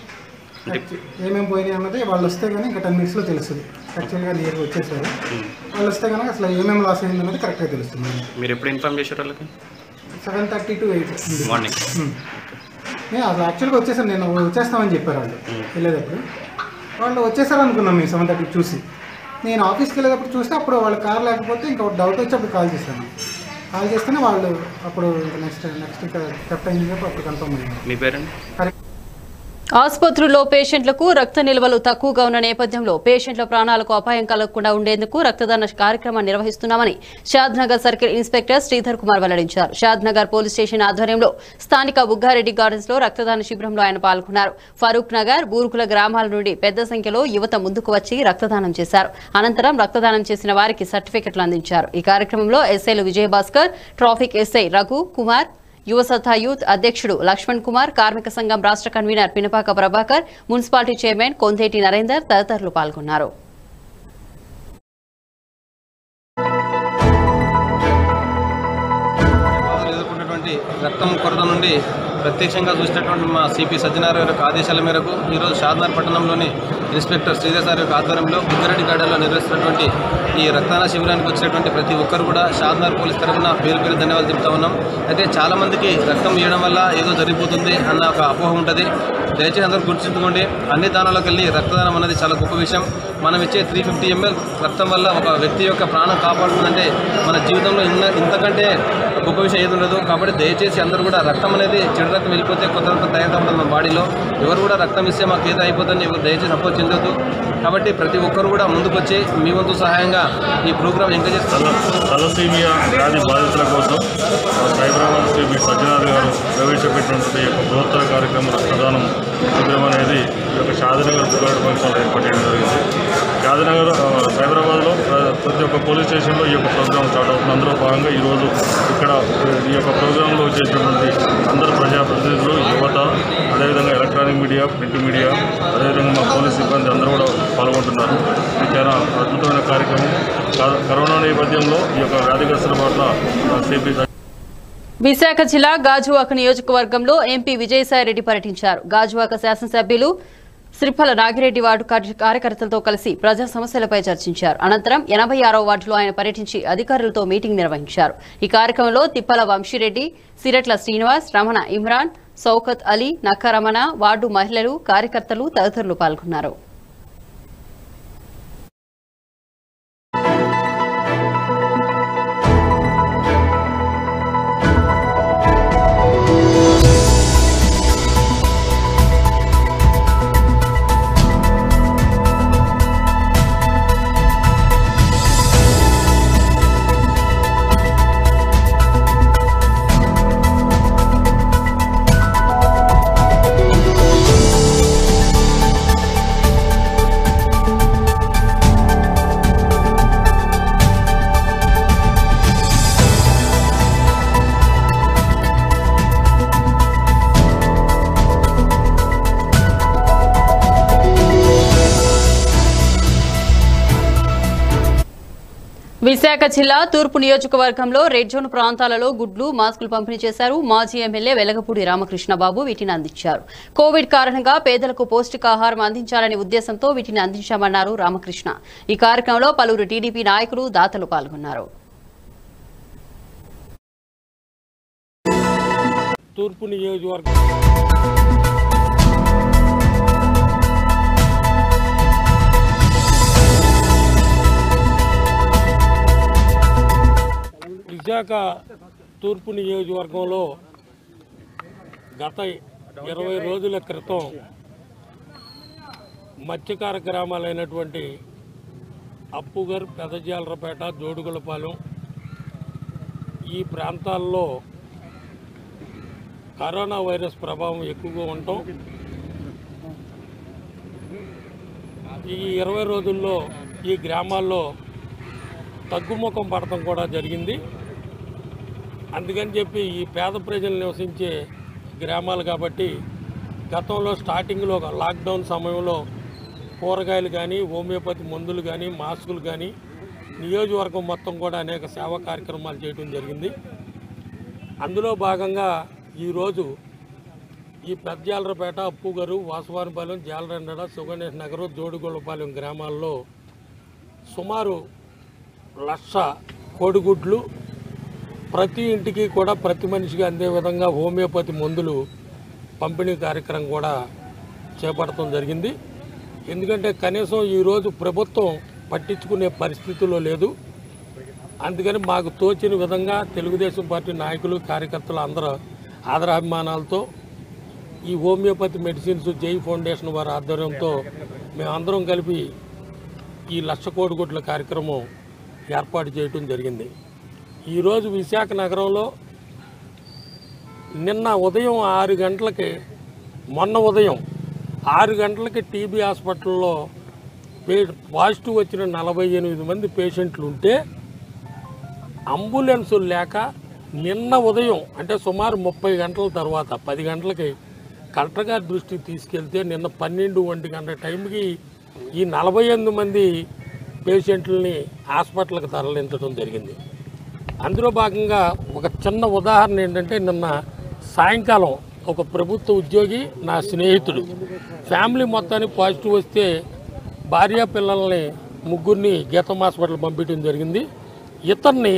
ఏమేమి పోయినాయి అన్నది వాళ్ళు వస్తే కానీ ఇంకా టెన్ మినిట్స్లో తెలుస్తుంది యాక్చువల్గా నియర్ వచ్చేసారు వాళ్ళు వస్తే కనుక అసలు ఏమేమి లాస్ అయింది అన్నది కరెక్ట్గా తెలుస్తుంది మీరు ఎప్పుడు ఇన్ఫార్మ్ చేశారు వాళ్ళకి seven thirty to eight morning నేను అసలు యాక్చువల్గా వచ్చేసాను నేను వచ్చేస్తామని చెప్పారు వాళ్ళు వెళ్ళేటప్పుడు వాళ్ళు వచ్చేసారు అనుకున్నాం మేము సెవెన్ థర్టీకి చూసి నేను ఆఫీస్కి వెళ్ళేటప్పుడు చూస్తే అప్పుడు వాళ్ళ కార్ లేకపోతే ఇంకా డౌట్ వచ్చి అప్పుడు కాల్ చేశాను కాల్ చేస్తేనే వాళ్ళు అప్పుడు ఇంకా నెక్స్ట్ నెక్స్ట్ ఇంకా థెఫ్ట్ అయింది చెప్పి అప్పుడు కన్ఫర్మ్ అయ్యింది మీ పేరండి కరెక్ట్ ఆసుపత్రుల్లో పేషెంట్లకు రక్త నిల్వలు తక్కువగా ఉన్న నేపథ్యంలో పేషెంట్ల ప్రాణాలకు అపాయం కలగకుండా ఉండేందుకు రక్తదాన కార్యక్రమాన్ని నిర్వహిస్తున్నామని షాద్నగర్ సర్కిల్ ఇన్స్పెక్టర్ శ్రీధర్ కుమార్ వెల్లడించారు షాద్నగర్ పోలీస్ స్టేషన్ ఆధ్వర్యంలో స్థానిక బుగ్గారెడ్డి గార్డెన్స్ లో రక్తదాన శిబిరంలో ఆయన పాల్గొన్నారు ఫరూక్ నగర్ బూరుకుల గ్రామాల నుండి పెద్ద సంఖ్యలో యువత ముందుకు వచ్చి రక్తదానం చేశారు అనంతరం రక్తదానం చేసిన వారికి సర్టిఫికెట్లు అందించారు ఈ కార్యక్రమంలో ఎస్ఐలు Vijayabhaskar traffic SI Raghu Kumar Yuvasatta youth అధ్యక్షుడు లక్ష్మణ్ కుమార్ కార్మిక సంఘం రాష్ట్ర convener Pinapaka Prabhakar municipality chairman Kondeti Narender తదితరులు పాల్గొన్నారు బాధలు ఎదుర్కొన్నటువంటి రక్తం కొరత నుండి ప్రత్యక్షంగా చూసినటువంటి మా సిపి సత్యనారాయణ యొక్క ఆదేశాల మేరకు ఈరోజు షాద్నార్ పట్టణంలోని ఇన్స్పెక్టర్ శ్రీధర్ సార్ యొక్క ఆధ్వర్యంలో బుద్ధిరెడ్డి గార్డెన్లో నిర్వహిస్తున్నటువంటి ఈ రక్తదాన శిబిరానికి వచ్చినటువంటి ప్రతి ఒక్కరు కూడా షాద్నార్ పోలీస్ తరఫున పేరు పేరు ధన్యవాదాలు చెప్తా ఉన్నాం అయితే చాలామందికి రక్తం ఇవ్వడం వల్ల ఏదో జరిగిపోతుంది అన్న ఒక అపోహ ఉంటుంది దయచేసి అందరూ గుర్తుంచుకోండి అన్ని దానాలకు వెళ్ళి రక్తదానం అనేది చాలా గొప్ప విషయం మనం ఇచ్చే త్రీ ఫిఫ్టీ ఎంఎల్ రక్తం వల్ల ఒక వ్యక్తి యొక్క ప్రాణం కాపాడుతుందంటే మన జీవితంలో ఇన్న ఇంతకంటే గొప్ప విషయం ఏది ఉండదు కాబట్టి దయచేసి అందరూ కూడా రక్తం అనేది చెడు రక్తం వెళ్ళిపోతే కొత్త రక్తం తయారవుతుంది మన బాడీలో ఎవరు కూడా రక్తం ఇస్తే మాకు ఏదో అయిపోతుందని ఎవరు దయచేసి అపోజ్ చెందొద్దు కాబట్టి ప్రతి ఒక్కరు కూడా ముందుకొచ్చి మీ వంతు సహాయంగా ఈ ప్రోగ్రాం ఎంకరేజ్ తలసీమియా వ్యాధి బాధితుల కోసం సైబరాబాద్ శ్రీ మీ సజ్జనాథ్ గారు ప్రవేశపెట్టినటువంటి యొక్క బృహత్తర కార్యక్రమం రక్తదానం శిబిరం అనేది ఈ యొక్క షాదనగర్ బుగాడు ఫంక్షన్లో ఏర్పాటు చేయడం జరిగింది షాదనగర్ ఆ, సైబరాబాద్లో ప్ర- ప్రతి ఒక్క పోలీస్ స్టేషన్లో ఈ యొక్క ప్రోగ్రాం స్టార్ట్ అవుతుంది అందులో భాగంగా ఈరోజు ఇక్కడ ఈ యొక్క ప్రోగ్రాంలో వచ్చేటటువంటి అందరు ప్రజాప్రతినిధులు యువత అదేవిధంగా ఎలక్ట్రానిక్ మీడియా ప్రింట్ మీడియా అదేవిధంగా మా పోలీస్ సిబ్బంది అందరూ కూడా పాల్గొంటున్నారు ఇది చాలా అద్భుతమైన కార్యక్రమం క- కరోనా నేపథ్యంలో ఈ యొక్క వ్యాధిగ్రస్తుల పట్ల సిపి విశాఖ జిల్లా గాజువాక నియోజకవర్గంలో ఎంపీ విజయసాయిరెడ్డి పర్యటించారు గాజువాక శాసనసభ్యులు శ్రీఫల నాగిరెడ్డి వార్డు కార్య- కార్యకర్తలతో కలిసి ప్రజా సమస్యలపై చర్చించారు అనంతరం ఎనభై ఆరో వార్డులో ఆయన పర్యటించి అధికారులతో మీటింగ్ నిర్వహించారు ఈ కార్యక్రమంలో తిప్పల వంశీరెడ్డి సిరట్ల శ్రీనివాస్ రమణ ఇమ్రాన్ సౌకత్ అలీ నక్కరమణ వార్డు మహిళలు కార్యకర్తలు తదితరులు పాల్గొన్నారు విశాఖ జిల్లా తూర్పు నియోజకవర్గంలో రెడ్ జోన్ ప్రాంతాలలో గుడ్లు మాస్కులు పంపిణీ చేశారు మాజీ ఎమ్మెల్యే వెలగపూడి రామకృష్ణబాబు వీటిని అందించారు కోవిడ్ కారణంగా పేదలకు పౌష్టికాహారం అందించాలనే ఉద్దేశంతో వీటిని అందించామన్నారు రామకృష్ణ ఈ కార్యక్రమంలో పలువురు టీడీపీ నాయకులు దాతలు పాల్గొన్నారు తూర్పు నియోజకవర్గం విశాఖ తూర్పు నియోజకవర్గంలో గత ఇరవై రోజుల క్రితం మత్స్యకార గ్రామాలైనటువంటి అప్పుగర్ పెదజాలరపేట జోడుగులపాలెం ఈ ప్రాంతాల్లో కరోనా వైరస్ ప్రభావం ఎక్కువగా ఉండటం ఈ ఇరవై రోజుల్లో ఈ గ్రామాల్లో తగ్గుముఖం పడటం కూడా జరిగింది అందుకని చెప్పి ఈ పేద ప్రజలు నివసించే గ్రామాలు కాబట్టి గతంలో స్టార్టింగ్లో లాక్డౌన్ సమయంలో కూరగాయలు కానీ హోమియోపతి మందులు కానీ మాస్కులు కానీ నియోజకవర్గం మొత్తం కూడా అనేక సేవా కార్యక్రమాలు చేయడం జరిగింది అందులో భాగంగా ఈరోజు ఈ పెద్దజాలరపేట అప్పుగారు వాసవానిపాలెం జాలరెండడ సుగణేష్ నగరు జోడుగొల్లపాలెం గ్రామాల్లో సుమారు లక్ష కోడిగుడ్లు ప్రతి ఇంటికి కూడా ప్రతి మనిషికి అందే విధంగా హోమియోపతి మందులు పంపిణీ కార్యక్రమం కూడా చేపడటం జరిగింది ఎందుకంటే కనీసం ఈరోజు ప్రభుత్వం పట్టించుకునే పరిస్థితుల్లో లేదు అందుకని మాకు తోచిన విధంగా తెలుగుదేశం పార్టీ నాయకులు కార్యకర్తలు అందరూ ఆదరాభిమానాలతో ఈ హోమియోపతి మెడిసిన్స్ జై ఫౌండేషన్ వారి ఆధ్వర్యంతో మేమందరం కలిపి ఈ లక్ష కోడిగుడ్ల కార్యక్రమం ఏర్పాటు చేయటం జరిగింది ఈరోజు విశాఖ నగరంలో నిన్న ఉదయం ఆరు గంటలకి మొన్న ఉదయం ఆరు గంటలకి టీబీ హాస్పిటల్లో పే పాజిటివ్ వచ్చిన నలభై ఎనిమిది మంది పేషెంట్లు ఉంటే అంబులెన్స్ లేక నిన్న ఉదయం అంటే సుమారు ముప్పై గంటల తర్వాత పది గంటలకి కలెక్టర్ గారి దృష్టికి తీసుకెళ్తే నిన్న పన్నెండు ఒంటి గంట టైంకి ఈ నలభై ఎనిమిది మంది పేషెంట్లని హాస్పిటల్కి తరలించడం జరిగింది అందులో భాగంగా ఒక చిన్న ఉదాహరణ ఏంటంటే నిన్న సాయంకాలం ఒక ప్రభుత్వ ఉద్యోగి నా స్నేహితుడు ఫ్యామిలీ మొత్తానికి పాజిటివ్ వస్తే భార్య పిల్లల్ని ముగ్గురిని గీతం హాస్పిటల్ పంపించడం జరిగింది ఇతన్ని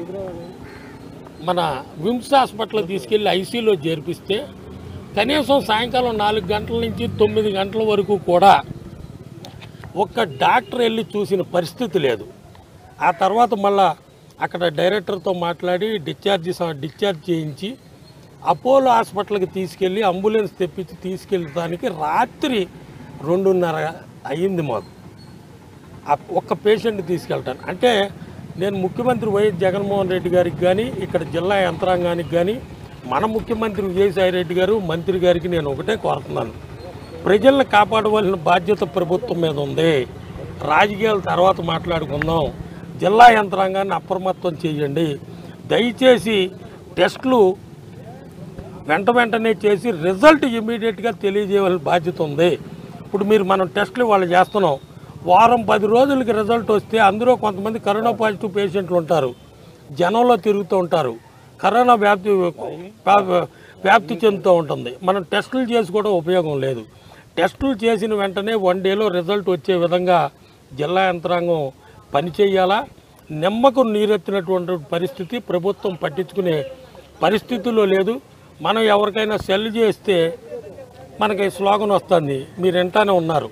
మన విమ్స్ హాస్పిటల్ తీసుకెళ్లి ఐసీలో చేర్పిస్తే కనీసం సాయంకాలం నాలుగు గంటల నుంచి తొమ్మిది గంటల వరకు కూడా ఒక్క డాక్టర్ వెళ్ళి చూసిన పరిస్థితి లేదు ఆ తర్వాత మళ్ళా అక్కడ డైరెక్టర్తో మాట్లాడి డిశ్చార్జ్ డిశ్చార్జ్ చేయించి అపోలో హాస్పిటల్కి తీసుకెళ్ళి అంబులెన్స్ తెప్పించి తీసుకెళ్ళడానికి రాత్రి రెండున్నర అయ్యింది మాకు ఆ ఒక్క పేషెంట్ తీసుకెళ్తాను అంటే నేను ముఖ్యమంత్రి వైఎస్ జగన్మోహన్ రెడ్డి గారికి కానీ ఇక్కడ జిల్లా యంత్రాంగానికి కానీ మన ముఖ్యమంత్రి విజయసాయి రెడ్డి గారు మంత్రి గారికి నేను ఒకటే కోరుతున్నాను ప్రజల్ని కాపాడవలసిన బాధ్యత ప్రభుత్వం మీద ఉంది రాజకీయాల తర్వాత మాట్లాడుకుందాం జిల్లా యంత్రాంగాన్ని అప్రమత్తం చేయండి దయచేసి టెస్టులు వెంట వెంటనే చేసి రిజల్ట్ ఇమీడియట్గా తెలియజేయవలసిన బాధ్యత ఉంది ఇప్పుడు మీరు మనం టెస్టులు వాళ్ళు చేస్తున్నాం వారం పది రోజులకి రిజల్ట్ వస్తే అందులో కొంతమంది కరోనా పాజిటివ్ పేషెంట్లు ఉంటారు జనంలో తిరుగుతూ ఉంటారు కరోనా వ్యాప్తి వ్యా- వ్యాప్తి చెందుతూ ఉంటుంది మనం టెస్టులు చేసుకోవడం ఉపయోగం లేదు టెస్టులు చేసిన వెంటనే వన్ డేలో రిజల్ట్ వచ్చే విధంగా జిల్లా యంత్రాంగం పనిచేయాలా నిమ్మకు నీరెత్తినటువంటి పరిస్థితి ప్రభుత్వం పట్టించుకునే పరిస్థితుల్లో లేదు మనం ఎవరికైనా సెల్ చేస్తే మనకి స్లోగన్ వస్తుంది మీరు వింటానే ఉన్నారు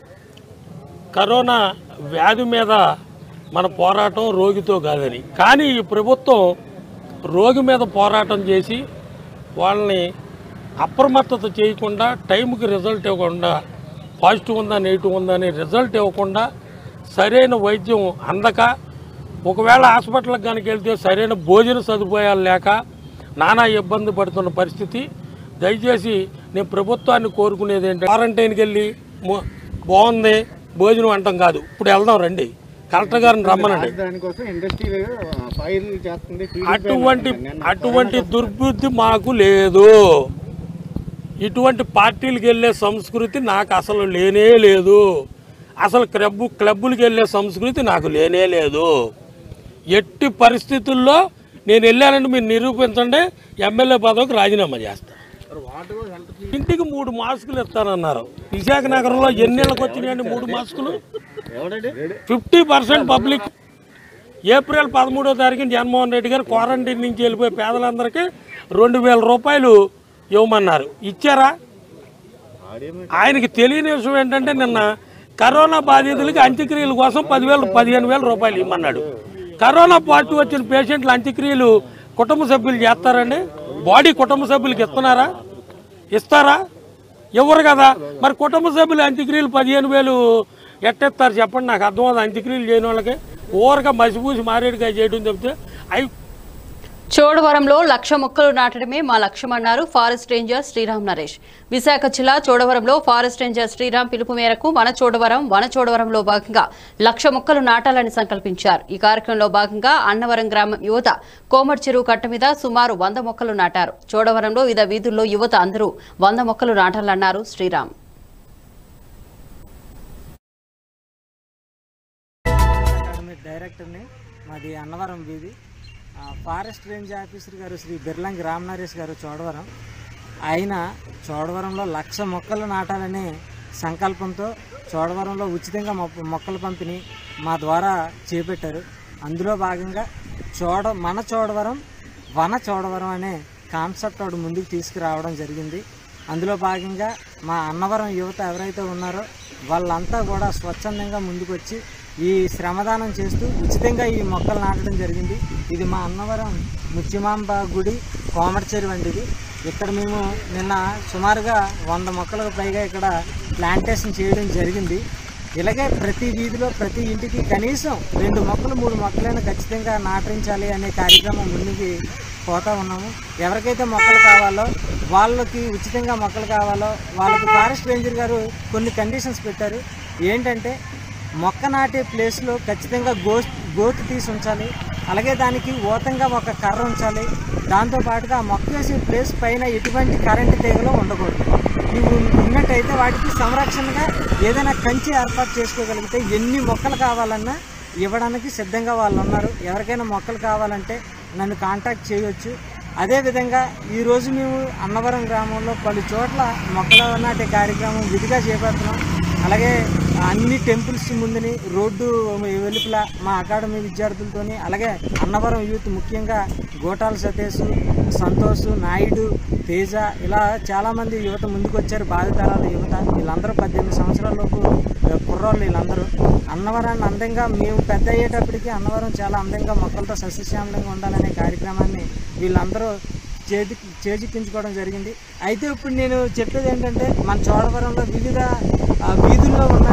కరోనా వ్యాధి మీద మన పోరాటం రోగితో కాదని కానీ ఈ ప్రభుత్వం రోగి మీద పోరాటం చేసి వాళ్ళని అప్రమత్తత చేయకుండా టైంకి రిజల్ట్ ఇవ్వకుండా పాజిటివ్ ఉందా నెగిటివ్ ఉందా అని రిజల్ట్ ఇవ్వకుండా సరైన వైద్యం అందక ఒకవేళ హాస్పిటల్కి కనుక వెళ్తే సరైన భోజన సదుపాయాలు లేక నానా ఇబ్బంది పడుతున్న పరిస్థితి దయచేసి నేను ప్రభుత్వాన్ని కోరుకునేది ఏంటంటే క్వారంటైన్కి వెళ్ళి మో- బాగుంది భోజనం అంటాం కాదు ఇప్పుడు వెళ్దాం రండి కలెక్టర్ గారిని రమ్మనండి దానికోసం ఇండస్ట్రీ ఫైల్ చేస్తుంది అటువంటి అటువంటి దుర్బుద్ధి మాకు లేదు ఇటువంటి పార్టీలకు వెళ్ళే సంస్కృతి నాకు అసలు లేనే లేదు అసలు క్లబ్ క్లబ్బులకు వెళ్ళే సంస్కృతి నాకు లేనే లేదు ఎట్టి పరిస్థితుల్లో నేను వెళ్ళానంటే మీరు నిరూపించండి ఎమ్మెల్యే పదవికి రాజీనామా చేస్తా ఇంటికి మూడు మాస్కులు ఇస్తానన్నారు విశాఖ నగరంలో ఎన్ని నెలలకు వచ్చినాయండి మూడు మాస్కులు ఫిఫ్టీ పర్సెంట్ పబ్లిక్ ఏప్రిల్ పదమూడో తారీఖున జగన్మోహన్ రెడ్డి గారు క్వారంటైన్ నుంచి వెళ్ళిపోయే పేదలందరికీ రెండు వేల రూపాయలు ఇవ్వమన్నారు ఇచ్చారా ఆయనకి తెలియని విషయం ఏంటంటే నిన్న కరోనా బాధితులకి అంత్యక్రియల కోసం పదివేలు పదిహేను వేల రూపాయలు ఇవ్వమన్నాడు కరోనా పాజిటివ్ వచ్చిన పేషెంట్లు అంత్యక్రియలు కుటుంబ సభ్యులు చేస్తారండి బాడీ కుటుంబ సభ్యులకి ఇస్తున్నారా ఇస్తారా ఇవ్వరు కదా మరి కుటుంబ సభ్యులు అంత్యక్రియలు పదిహేను వేలు ఎట్టేస్తారు చెప్పండి నాకు అర్థం అవుతుంది అంత్యక్రియలు చేయని వాళ్ళకి ఊరగా మసిపూసి మారేడుకాయ చేయడం చెప్తే అవి చోడవరంలో లక్ష మొక్కలు నాటడమే మా లక్ష్యం అన్నారు ఫారెస్ట్ రేంజర్ శ్రీరామ్ నరేష్ విశాఖ జిల్లా చోడవరంలో ఫారెస్ట్ రేంజర్ శ్రీరామ్ పిలుపు మేరకు మన చోడవరం వన చోడవరంలో భాగంగా లక్ష మొక్కలు నాటాలని సంకల్పించారు ఈ కార్యక్రమంలో భాగంగా అన్నవరం గ్రామం యువత కోమటి చెరువు కట్ట మీద సుమారు వంద మొక్కలు నాటారు చోడవరంలో వివిధ వీధుల్లో యువత అందరూ వంద మొక్కలు నాటాలన్నారు శ్రీరామ్ అకాడమీ డైరెక్టర్ని మాది అన్నవరం వీధి ఆ, ఫారెస్ట్ రేంజ్ ఆఫీసర్ గారు శ్రీ బిర్లంగి రామ్ నరేష్ గారు చోడవరం ఆయన చోడవరంలో లక్ష మొక్కలు నాటాలనే సంకల్పంతో చోడవరంలో ఉచితంగా మొ- మొక్కల పంపిణీ మా ద్వారా చేపట్టారు అందులో భాగంగా చోడ మన చోడవరం వన చోడవరం అనే కాన్సెప్ట్ ఒకటి ముందుకు తీసుకురావడం జరిగింది అందులో భాగంగా మా అన్నవరం యువత ఎవరైతే ఉన్నారో వాళ్ళంతా కూడా స్వచ్ఛందంగా ముందుకొచ్చి ఈ శ్రమదానం చేస్తూ ఉచితంగా ఈ మొక్కలు నాటడం జరిగింది ఇది మా అన్నవరం ముత్యమాంబ గుడి కోమటిచేరు వంటిది ఇక్కడ మేము నిన్న సుమారుగా వంద మొక్కలకు పైగా ఇక్కడ ప్లాంటేషన్ చేయడం జరిగింది ఇలాగే ప్రతి వీధిలో ప్రతి ఇంటికి కనీసం రెండు మొక్కలు మూడు మొక్కలైనా ఖచ్చితంగా నాటించాలి అనే కార్యక్రమం ముందుకి పోతా ఉన్నాము ఎవరికైతే మొక్కలు కావాలో వాళ్ళకి ఉచితంగా మొక్కలు కావాలో వాళ్ళకి ఫారెస్ట్ రేంజర్ గారు కొన్ని కండిషన్స్ పెట్టారు ఏంటంటే మొక్క నాటే ప్లేస్లో ఖచ్చితంగా గో గోతు తీసి ఉంచాలి అలాగే దానికి ఓతంగా ఒక కర్ర ఉంచాలి దాంతోపాటుగా ఆ మొక్క వేసే ప్లేస్ పైన ఎటువంటి కరెంటు తీగలు ఉండకూడదు ఇవి ఉన్నట్టయితే వాటికి సంరక్షణగా ఏదైనా కంచి ఏర్పాటు చేసుకోగలిగితే ఎన్ని మొక్కలు కావాలన్నా ఇవ్వడానికి సిద్ధంగా వాళ్ళు ఉన్నారు ఎవరికైనా మొక్కలు కావాలంటే నన్ను కాంటాక్ట్ చేయవచ్చు అదేవిధంగా ఈరోజు మేము అన్నవరం గ్రామంలో పలు చోట్ల మొక్కలు నాటే కార్యక్రమం విధిగా చేపడుతున్నాం అలాగే అన్ని టెంపుల్స్ ముందుని రోడ్డు వెలుపల మా అకాడమీ విద్యార్థులతోని అలాగే అన్నవరం యూత్ ముఖ్యంగా గోటాల సతీష్ సంతోష్ నాయుడు తేజ ఇలా చాలామంది యువత ముందుకు వచ్చారు బాధితరాల యువత వీళ్ళందరూ పద్దెనిమిది సంవత్సరాలలోపు కుర్రోళ్ళు వీళ్ళందరూ అన్నవరాన్ని అందంగా మేము పెద్ద అయ్యేటప్పటికి అన్నవరం చాలా అందంగా మొక్కలతో సస్యశ్యామలంగా ఉండాలనే కార్యక్రమాన్ని వీళ్ళందరూ చేతి చేజిక్కించుకోవడం జరిగింది అయితే ఇప్పుడు నేను చెప్పేది ఏంటంటే మన చోడవరంలో వివిధ ఆ, వీధుల్లో ఉన్న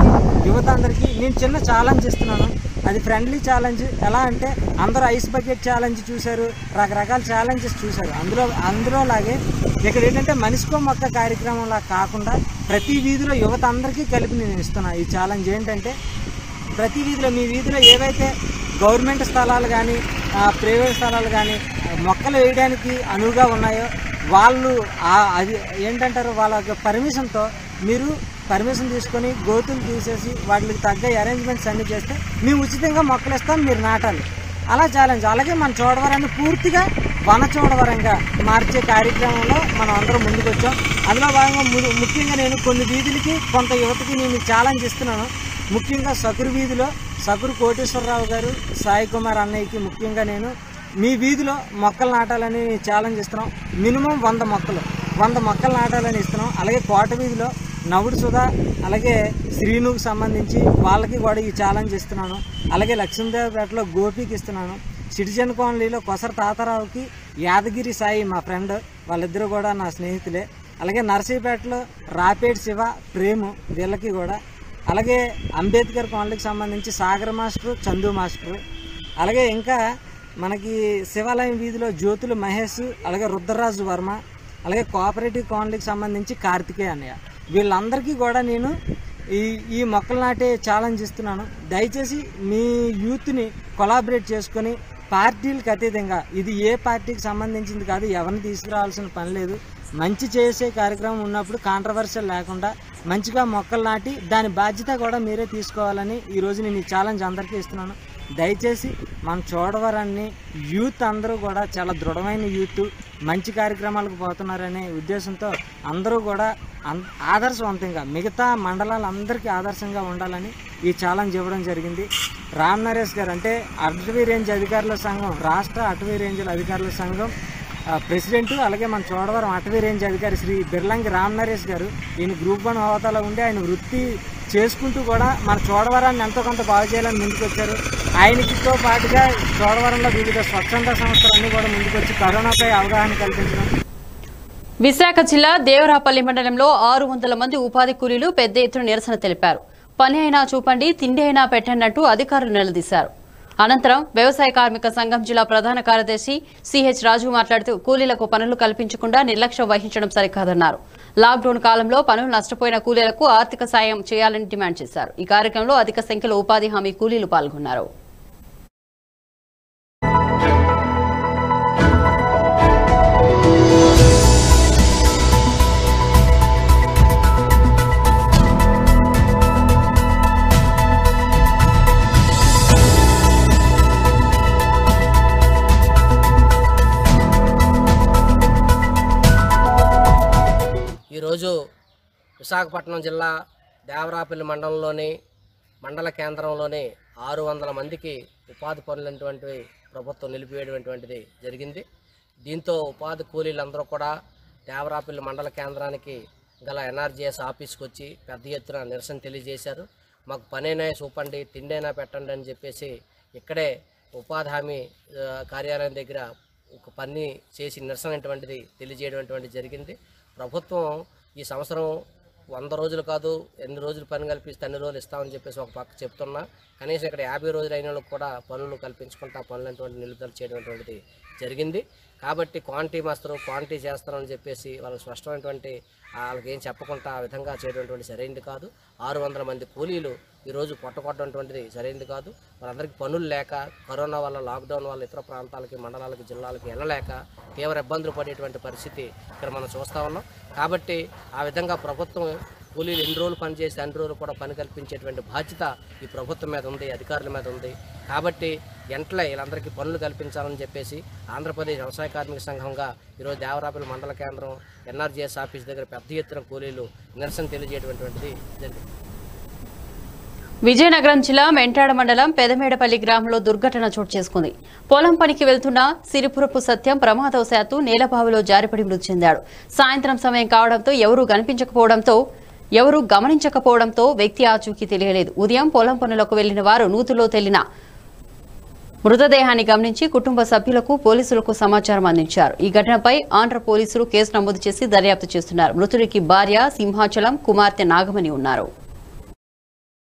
యువత అందరికీ నేను చిన్న ఛాలెంజ్ ఇస్తున్నాను అది ఫ్రెండ్లీ ఛాలెంజ్ ఎలా అంటే అందరూ ఐస్ బకెట్ ఛాలెంజ్ చూశారు రకరకాల ఛాలెంజెస్ చూశారు అందులో అందులో లాగే ఇక్కడ ఏంటంటే మనిషికో మొక్క కార్యక్రమంలా కాకుండా ప్రతి వీధిలో యువత అందరికీ కలిపి నేను ఇస్తున్నా ఈ ఛాలెంజ్ ఏంటంటే ప్రతి వీధిలో మీ వీధిలో ఏవైతే గవర్నమెంట్ స్థలాలు కానీ ప్రైవేట్ స్థలాలు కానీ మొక్కలు వేయడానికి అనువుగా ఉన్నాయో వాళ్ళు ఆ- అది ఏంటంటారు వాళ్ళ యొక్క పర్మిషన్తో మీరు పర్మిషన్ తీసుకొని గోతులు తీసేసి వాటికి తగ్గ అరేంజ్మెంట్స్ అన్ని చేస్తే మేము ఉచితంగా మొక్కలు ఇస్తాం మీరు నాటాలి అలా ఛాలెంజ్ అలాగే మన చోడవరాన్ని పూర్తిగా వన చోడవరంగా మార్చే కార్యక్రమంలో మనం అందరం ముందుకు వచ్చాం అందులో భాగంగా ము- ముఖ్యంగా నేను కొన్ని వీధులకి కొంత యువతకి నేను ఛాలెంజ్ ఇస్తున్నాను ముఖ్యంగా సకురు వీధిలో సకురు కోటేశ్వరరావు గారు సాయి కుమార్ అన్నయ్యకి ముఖ్యంగా నేను మీ వీధిలో మొక్కలు నాటాలని ఛాలెంజ్ ఇస్తున్నాం మినిమం వంద మొక్కలు వంద మొక్కలు నాటాలని ఇస్తున్నాం అలాగే కోట వీధిలో నవుడు సుధా అలాగే శ్రీనుకు సంబంధించి వాళ్ళకి కూడా ఈ ఛాలెంజ్ ఇస్తున్నాను అలాగే లక్ష్మీదేవపేటలో గోపికి ఇస్తున్నాను సిటిజన్ కాలనీలో కొసర తాతారావుకి యాదగిరి సాయి మా ఫ్రెండ్ వాళ్ళిద్దరూ కూడా నా స్నేహితులే అలాగే నర్సీపేటలో రాపేడ్ శివ ప్రేము వీళ్ళకి కూడా అలాగే అంబేద్కర్ కాలనీకి సంబంధించి సాగర్ మాస్టర్ చందు మాస్టర్ అలాగే ఇంకా మనకి శివాలయం వీధిలో జ్యోతులు మహేష్ అలాగే రుద్రరాజు వర్మ అలాగే కోఆపరేటివ్ కాలనీకి సంబంధించి కార్తికేయ అన్నయ్య వీళ్ళందరికీ కూడా నేను ఈ ఈ మొక్కలు నాటే ఛాలెంజ్ ఇస్తున్నాను దయచేసి మీ యూత్ని కొలాబరేట్ చేసుకొని పార్టీలకు అతీతంగా ఇది ఏ పార్టీకి సంబంధించింది కాదు ఎవరిని తీసుకురావాల్సిన పని లేదు మంచి చేసే కార్యక్రమం ఉన్నప్పుడు కాంట్రవర్షియల్ లేకుండా మంచిగా మొక్కలు నాటి దాని బాధ్యత కూడా మీరే తీసుకోవాలని ఈరోజు నేను ఈ ఛాలెంజ్ అందరికీ ఇస్తున్నాను దయచేసి మన చూడవరాన్ని యూత్ అందరూ కూడా చాలా దృఢమైన యూత్ మంచి కార్యక్రమాలకు పోతున్నారనే ఉద్దేశంతో అందరూ కూడా అన్- ఆదర్శవంతంగా మిగతా మండలాలందరికీ ఆదర్శంగా ఉండాలని ఈ ఛాలెంజ్ ఇవ్వడం జరిగింది రామ్ నరేష్ గారు అంటే అటవీ రేంజ్ అధికారుల సంఘం రాష్ట్ర అటవీ రేంజ్ల అధికారుల సంఘం ఆ, ప్రెసిడెంట్ అలాగే మన చోడవరం అటవీ రేంజ్ అధికారి శ్రీ బిర్లంగి రామ్ నరేష్ గారు ఈయన గ్రూప్ వన్ హోదాలో ఉండి ఆయన వృత్తి చేసుకుంటూ కూడా మన చోడవరాన్ని ఎంతో కొంత బాగు చేయాలని ముందుకు వచ్చారు ఆయనకితో పాటుగా చోడవరంలో వివిధ స్వచ్ఛంద సంస్థలన్నీ కూడా ముందుకొచ్చి కరోనాపై అవగాహన కల్పించడం విశాఖ జిల్లా దేవరాపల్లి మండలంలో ఆరు వందల మంది ఉపాధి కూలీలు పెద్ద ఎత్తున నిరసన తెలిపారు పని అయినా చూపండి తిండి అయినా పెట్టన్నట్టు అధికారులు నిలదీశారు అనంతరం వ్యవసాయ కార్మిక సంఘం జిల్లా ప్రధాన కార్యదర్శి సిహెచ్ రాజు మాట్లాడుతూ కూలీలకు పనులు కల్పించకుండా నిర్లక్ష్యం వహించడం సరికాదన్నారు లాక్డౌన్ కాలంలో పనులు నష్టపోయిన కూలీలకు ఆర్థిక సాయం చేయాలని డిమాండ్ చేశారు ఈ కార్యక్రమంలో అధిక సంఖ్యలో ఉపాధి హామీ కూలీలు పాల్గొన్నారు ఈరోజు విశాఖపట్నం జిల్లా దేవరాపల్లి మండలంలోని మండల కేంద్రంలోని ఆరు వందల మందికి ఉపాధి పనులైనటువంటివి ప్రభుత్వం నిలిపివేయటువంటిది జరిగింది దీంతో ఉపాధి కూలీలందరూ కూడా దేవరాపల్లి మండల కేంద్రానికి గల ఎన్ఆర్జీఎస్ ఆఫీస్కి వచ్చి పెద్ద ఎత్తున నిరసన తెలియజేశారు మాకు పనైనా చూపండి తిండైనా పెట్టండి అని చెప్పేసి ఇక్కడే ఉపాధి హామీ ఆ, కార్యాలయం దగ్గర ఒక పని చేసి నిరసన అటువంటిది తెలియజేయడం జరిగింది ప్రభుత్వం ఈ సంవత్సరం వంద రోజులు కాదు ఎన్ని రోజులు పని కల్పిస్తే అన్ని రోజులు ఇస్తామని చెప్పేసి ఒక పక్క చెప్తున్నా కనీసం ఇక్కడ యాభై రోజులు అయిన వాళ్ళకి కూడా పనులు కల్పించుకుంటా పనులు అటువంటి నిలుపుదల చేయడం అటువంటిది జరిగింది కాబట్టి క్వాంటిటీ మాస్టర్ క్వాంటిటీ చేస్తారని చెప్పేసి వాళ్ళకి స్పష్టమైనటువంటి వాళ్ళకి ఏం చెప్పకుండా ఆ విధంగా చేయడం సరైనది కాదు ఆరు వందల మంది కూలీలు ఈరోజు పొట్టకొట్టటువంటిది సరైనది కాదు వాళ్ళందరికీ పనులు లేక కరోనా వల్ల లాక్డౌన్ వల్ల ఇతర ప్రాంతాలకి మండలాలకి జిల్లాలకి వెళ్ళలేక తీవ్ర ఇబ్బందులు పడేటువంటి పరిస్థితి ఇక్కడ మనం చూస్తూ ఉన్నాం కాబట్టి ఆ విధంగా ప్రభుత్వం కూలీలు ఎన్ని రోజులు పని చేసి అన్ని రోజులు కూడా పని కల్పించేటువంటి బాధ్యత ఈ ప్రభుత్వం మీద ఉంది అధికారుల మీద ఉంది కాబట్టి వెంటనే వీళ్ళందరికీ పనులు కల్పించాలని చెప్పేసి ఆంధ్రప్రదేశ్ వ్యవసాయ కార్మిక సంఘంగా ఈరోజు దేవరాపల్లి మండల కేంద్రం ఎన్ఆర్జీఎస్ ఆఫీస్ దగ్గర పెద్ద ఎత్తున కూలీలు నిరసన తెలియజేయటువంటిది జరిగింది విజయనగరం జిల్లా మెంటాడ మండలం పెదమేడపల్లి గ్రామంలో దుర్ఘటన చోటు చేసుకుంది పొలం పనికి వెళ్తున్న సిరిపురపు సత్యం ప్రమాదవశాత్తు నేలబావిలో జారిపడి మృతి చెందాడు సాయంత్రం సమయం కావడంతో ఎవరూ కనిపించకపోవడంతో ఎవరూ గమనించకపోవడంతో వ్యక్తి ఆచూకీ తెలియలేదు ఉదయం పొలం పనులకు వెళ్లిన వారు నూతులో తెల్లిన మృతదేహాన్ని గమనించి కుటుంబ సభ్యులకు పోలీసులకు సమాచారం అందించారు ఈ ఘటనపై ఆంధ్ర పోలీసులు కేసు నమోదు చేసి దర్యాప్తు చేస్తున్నారు మృతుడికి భార్య సింహాచలం కుమార్తె నాగమణి ఉన్నారు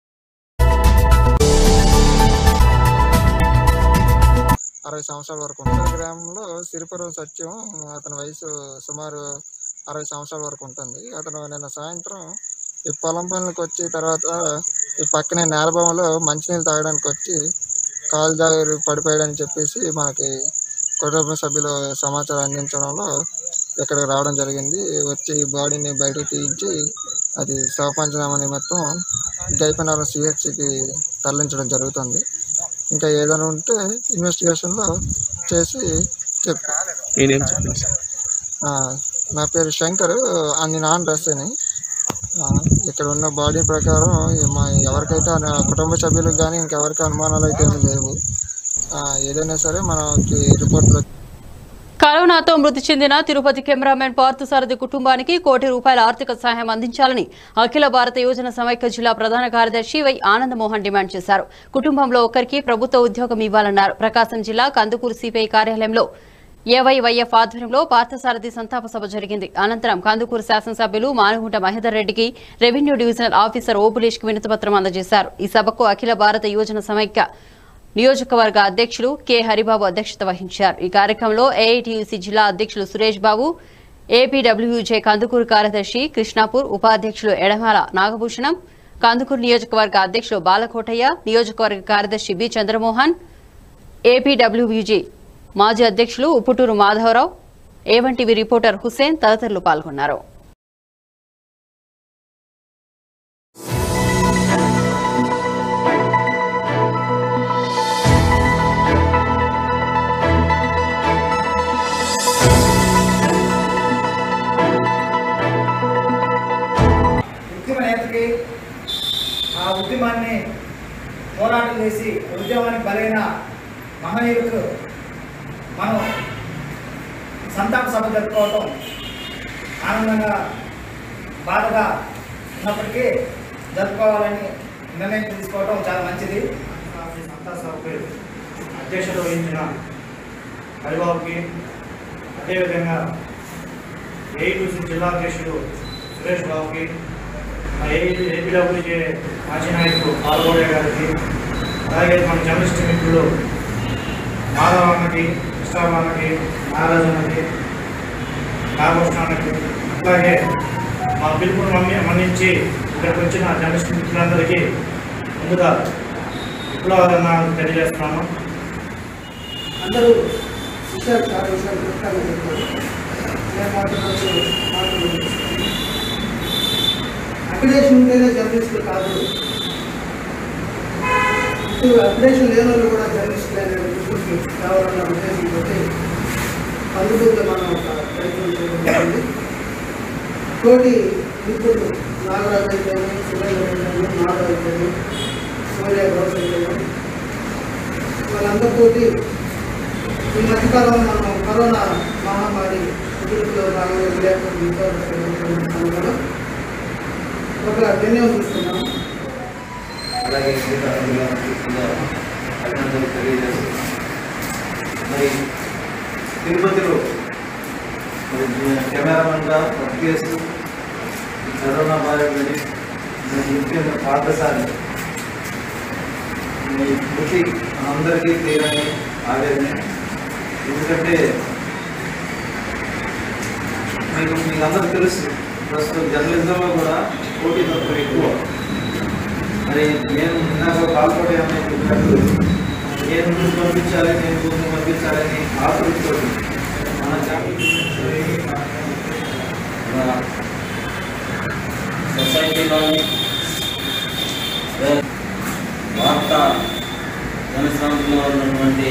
అరవై సంవత్సరాల వరకు ఉంటుంది గ్రామంలో సిరిపురం సత్యం అతని వయసు సుమారు అరవై సంవత్సరాల వరకు ఉంటుంది అతను నిన్న సాయంత్రం ఈ పొలం పనులకు వచ్చి తర్వాత ఈ పక్కనే నేలబొమ్మలో మంచినీళ్ళు తాగడానికి వచ్చి కాలు జారి పడిపోయాడని చెప్పేసి మనకి కుటుంబ సభ్యులు సమాచారం అందించడంలో ఇక్కడికి రావడం జరిగింది వచ్చి బాడీని బయటకు తీయించి అది శవ పంచనామా నిమిత్తం గైపనగరం సిహెచ్కి తరలించడం జరుగుతుంది ఇంకా ఏదైనా ఉంటే ఇన్వెస్టిగేషన్లో చేసి చెప్తాను నేనేం చెప్పాను సార్ ఆ, నా పేరు శంకర్ అని నాన్ డ్రెస్ అని ఆ, ఇక్కడ ఉన్న బాడీ ప్రకారం ఈ మా ఎవరికైతే అన- కుటుంబ సభ్యులకు కానీ ఇంకెవరికి అనుమానాలు అయితే ఏమీ లేవు ఆ, ఏదైనా సరే మనకి రిపోర్ట్లో కరోనాతో మృతి చెందిన తిరుపతి కెమెరామెన్ పార్థసారథి కుటుంబానికి కోటి రూపాయల ఆర్థిక సహాయం అందించాలని అఖిల భారత యోజన సమైక్య జిల్లా ప్రధాన కార్యదర్శి వై ఆనందమోహన్ డిమాండ్ చేశారు కుటుంబంలో ఒకరికి ప్రభుత్వ ఉద్యోగం ఇవ్వాలన్నారు ప్రకాశం జిల్లా కందుకూరు సిపిఐ కార్యాలయంలో ఏవైవైఎఫ్ ఆధ్వర్యంలో పార్థసారథి సంతాప సభ జరిగింది అనంతరం కందుకూరు శాసనసభ్యులు మానుగుంట మహేదర్ రెడ్డికి రెవెన్యూ డివిజనల్ ఆఫీసర్ ఓబులేష్ కి వినతిపత్రం అందజేశారు ఈ సభకు అఖిల భారత యోజన సమైక్య నియోజకవర్గ అధ్యక్షులు కె హరిబాబు అధ్యక్షత వహించారు ఈ కార్యక్రమంలో ఏఐటీయూసీ జిల్లా అధ్యక్షులు సురేష్ బాబు ఏపీడబ్ల్యూజే కందుకూరు కార్యదర్శి కృష్ణాపూర్ ఉపాధ్యక్షులు ఎడమాల నాగభూషణం కందుకూరు నియోజకవర్గ అధ్యక్షులు బాలకోటయ్య నియోజకవర్గ కార్యదర్శి బి చంద్రమోహన్ ఏపీడబ్ల్యూజీ మాజీ అధ్యక్షులు ఉప్పుటూరు మాధవరావు ఏవంటివి రిపోర్టర్ హుసేన్ తదితరులు పాల్గొన్నారు ఉద్యమ నేతకి ఆ ఉద్యమాన్ని పోరాటం చేసి ఉద్యమానికి బలైన మహనీయులకు మనం సంతాప సభ జరుపుకోవటం ఆనందంగా బాధగా ఉన్నప్పటికీ జరుపుకోవాలని నిర్ణయం తీసుకోవడం చాలా మంచిది సంతాప సభకు అధ్యక్షత వహించిన హరిబాబుకి అదేవిధంగా ఏఐటీసీ జిల్లా అధ్యక్షుడు సురేష్ బాబుకి ఏపీడబ్ల్యూజే మాజీ నాయకుడు పాల్గొడే గారికి అలాగే మన జర్నలిస్ట్ మిత్రులు మాధవ్ అన్నకి కృష్ణారావు అన్నకి నాగరాజు అన్నకి నాగభూషణ అన్నకి అలాగే మా పిలుపును మమ్మి మన్నించి ఇక్కడికి వచ్చిన జర్నలిస్ట్ మిత్రులందరికీ ముందుగా విప్లవాదన్నాలు తెలియజేస్తున్నాను అందరూ విషయాలు చాలా విషయాలు చెప్తాను చెప్పారు నేను మాట్లాడుతూ మాట్లాడుతున్నాను అక్రిడేషన్ ఉంటేనే జర్నలిస్టులు కాదు ఇప్పుడు అక్రిడేషన్ లేని వాళ్ళు కూడా జర్నలిస్టులు అనే గుర్తింపు కావాలన్న ఉద్దేశంతో అందుబాటులో మనం ఒక ప్రయత్నం చేయడం జరిగింది తోటి మిత్రులు నాగరాజు అయితేనే సురేంద్ర అయితేనే మాధవ్ అయితేనే సూర్య గౌస్ అయితేనే వాళ్ళందరితోటి ఈ మధ్యకాలంలో మనం కరోనా మహమ్మారి ఉద్యోగంలో భాగంగా విలేకరులు కూడా ఒక నిర్ణయం తీసుకున్నాం అలాగే మిగతా అధికారులకు కూడా అభినందనలు తెలియజేస్తూ మరి తిరుపతిలో మరి కెమెరామెన్గా వర్క్ చేస్తూ ఈ కరోనా బారినని మరి ముఖ్యంగా పాఠశాల మీ కృషి మనందరికీ తీరని ఆవేదన ఎందుకంటే మీకు మీకు అందరూ తెలుసు ప్రస్తుతం జర్నలిజంలో కూడా పోటీ తక్కువ ఎక్కువ మరి నేను ఇందాక కాల్పడే అనే చెప్పినట్టు నేను ముందు పంపించాలి నేను ముందు పంపించాలని ఆతృతో మన జాతి మన సొసైటీలోని వార్తా జనశ్రాంతిలో ఉన్నటువంటి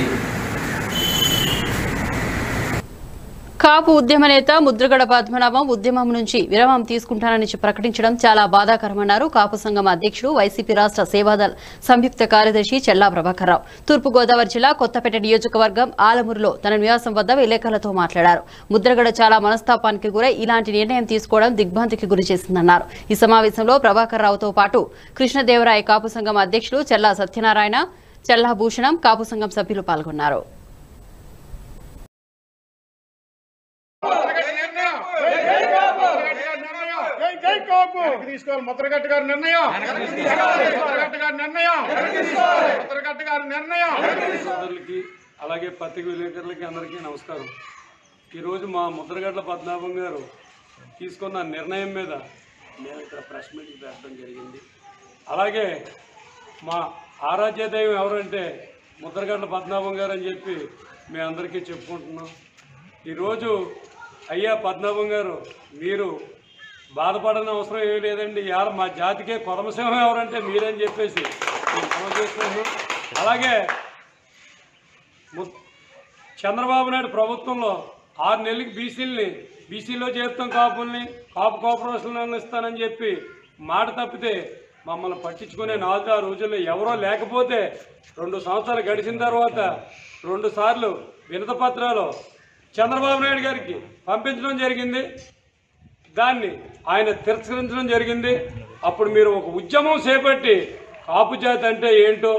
కాపు ఉద్యమ నేత ముద్రగడ పద్మనాభం ఉద్యమం నుంచి విరామం తీసుకుంటానని ప్రకటించడం చాలా బాధాకరమన్నారు కాపు సంఘం అధ్యక్షుడు వైసీపీ రాష్ట్ర సేవాదల్ సంయుక్త కార్యదర్శి చెల్లా ప్రభాకర్రావు తూర్పుగోదావరి జిల్లా కొత్తపేట నియోజకవర్గం ఆలమూరులో తన నివాసం వద్ద విలేకరులతో మాట్లాడారు ముద్రగడ చాలా మనస్తాపానికి గురై ఇలాంటి నిర్ణయం తీసుకోవడం దిగ్భ్రాంతికి గురి చేసిందన్నారు ఈ సమావేశంలో ప్రభాకర్ రావుతో పాటు కృష్ణదేవరాయ కాపు సంఘం అధ్యక్షులు చెల్లా సత్యనారాయణ చెల్లా భూషణం కాపు సంఘం సభ్యులు పాల్గొన్నారు వెనక్కి తీసుకోవాలి ముద్రగట్టు గారి నిర్ణయం ముద్రగట్టు గారి నిర్ణయం ముద్రగట్టు గారి నిర్ణయం సోదరులకి అలాగే పత్రిక విలేకరులకి అందరికీ నమస్కారం ఈరోజు మా ముద్రగడ్ల పద్మనాభం గారు తీసుకున్న నిర్ణయం మీద మేము ఇక్కడ ప్రెస్ మీట్ పెట్టడం జరిగింది అలాగే మా ఆరాధ్య దైవం ఎవరంటే ముద్రగడ్ల పద్మనాభం గారు అని చెప్పి మేము అందరికీ చెప్పుకుంటున్నాం ఈరోజు అయ్యా పద్మనాభం గారు మీరు బాధపడని అవసరం ఏమీ లేదండి ఇవాళ మా జాతికే కొరమసింహం ఎవరంటే మీరని చెప్పేసి మేము మనం చేసుకుంటున్నాం అలాగే ము- చంద్రబాబు నాయుడు ప్రభుత్వంలో ఆరు నెలలకి బీసీలని బీసీలో చేరుతాం కాపుల్ని కాపు కార్పొరేషన్లను ఇస్తానని చెప్పి మాట తప్పితే మమ్మల్ని పట్టించుకునే నాలుగు ఆరు రోజుల్లో ఎవరో లేకపోతే రెండు సంవత్సరాలు గడిచిన తర్వాత రెండు సార్లు వినత పత్రాలు చంద్రబాబు నాయుడు గారికి పంపించడం జరిగింది దాన్ని ఆయన తిరస్కరించడం జరిగింది అప్పుడు మీరు ఒక ఉద్యమం చేపట్టి కాపు జాతి అంటే ఏంటో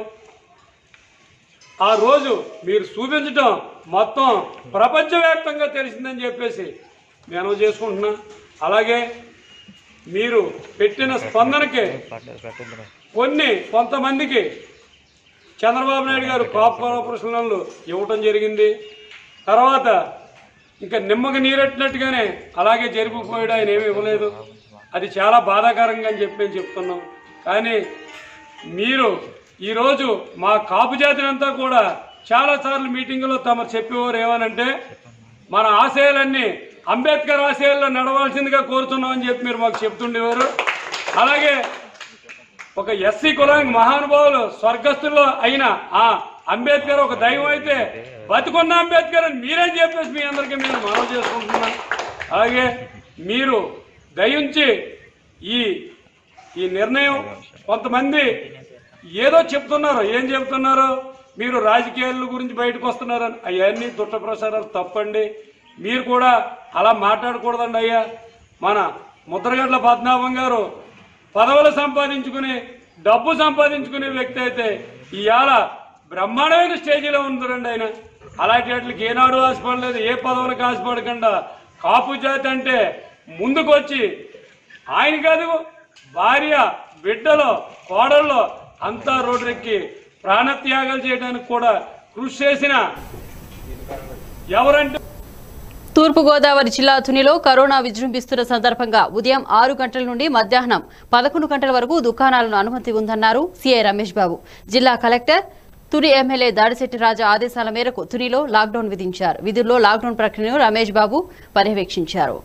ఆ రోజు మీరు చూపించడం మొత్తం ప్రపంచవ్యాప్తంగా తెలిసిందని చెప్పేసి నేను చేసుకుంటున్నా అలాగే మీరు పెట్టిన స్పందనకి కొన్ని కొంతమందికి చంద్రబాబు నాయుడు గారు కాప్ కార్పొరేషన్లు ఇవ్వటం జరిగింది తర్వాత ఇంకా నిమ్మకి నీరెట్టినట్టుగానే అలాగే జరిగిపోయాడు ఆయన ఏమీ ఇవ్వలేదు అది చాలా బాధాకరంగా అని చెప్పి మేము చెప్తున్నాం కానీ మీరు ఈరోజు మా కాపు జాతినంతా కూడా చాలాసార్లు మీటింగులో తమరు చెప్పేవారు ఏమనంటే మన ఆశయాలన్నీ అంబేద్కర్ ఆశయాల్లో నడవాల్సిందిగా కోరుతున్నామని చెప్పి మీరు మాకు చెప్తుండేవారు అలాగే ఒక ఎస్సీ కులానికి మహానుభావులు స్వర్గస్థుల్లో అయిన ఆ అంబేద్కర్ ఒక దైవం అయితే బతుకున్న అంబేద్కర్ అని మీరేం చెప్పేసి మీ అందరికీ నేను మనవి చేసుకుంటున్నా అలాగే మీరు దయించి ఈ ఈ నిర్ణయం కొంతమంది ఏదో చెప్తున్నారు ఏం చెప్తున్నారు మీరు రాజకీయాల గురించి బయటకు వస్తున్నారని అవన్నీ దుట్ట ప్రసారాలు తప్పండి మీరు కూడా అలా మాట్లాడకూడదండి అయ్యా మన ముద్రగడ్ల పద్మనాభం గారు పదవులు సంపాదించుకుని డబ్బు సంపాదించుకునే వ్యక్తి అయితే ఇవాళ బ్రహ్మాండమైన స్టేజీలో ఉందండి ఆయన అలాంటి వాటికి ఏనాడు ఆశపడలేదు ఏ పదవులకు ఆశపడకుండా కాపు జాతి అంటే ముందుకు వచ్చి ఆయన కాదు భార్య బిడ్డలో కోడల్లో అంతా రోడ్రెక్కి ప్రాణత్యాగాలు చేయడానికి కూడా కృషి చేసిన ఎవరంటే తూర్పుగోదావరి జిల్లా తునిలో కరోనా విజృంభిస్తున్న సందర్భంగా ఉదయం ఆరు గంటల నుండి మధ్యాహ్నం పదకొండు గంటల వరకు దుకాణాలను అనుమతి ఉందన్నారు సీఐ రమేష్ బాబు జిల్లా కలెక్టర్ తుని ఎమ్మెల్యే దాడిశెట్టి రాజా ఆదేశాల మేరకు తునిలో లాక్డౌన్ విధించారు విధుల్లో లాక్డౌన్ ప్రక్రియను రమేష్ బాబు పర్యవేక్షించారు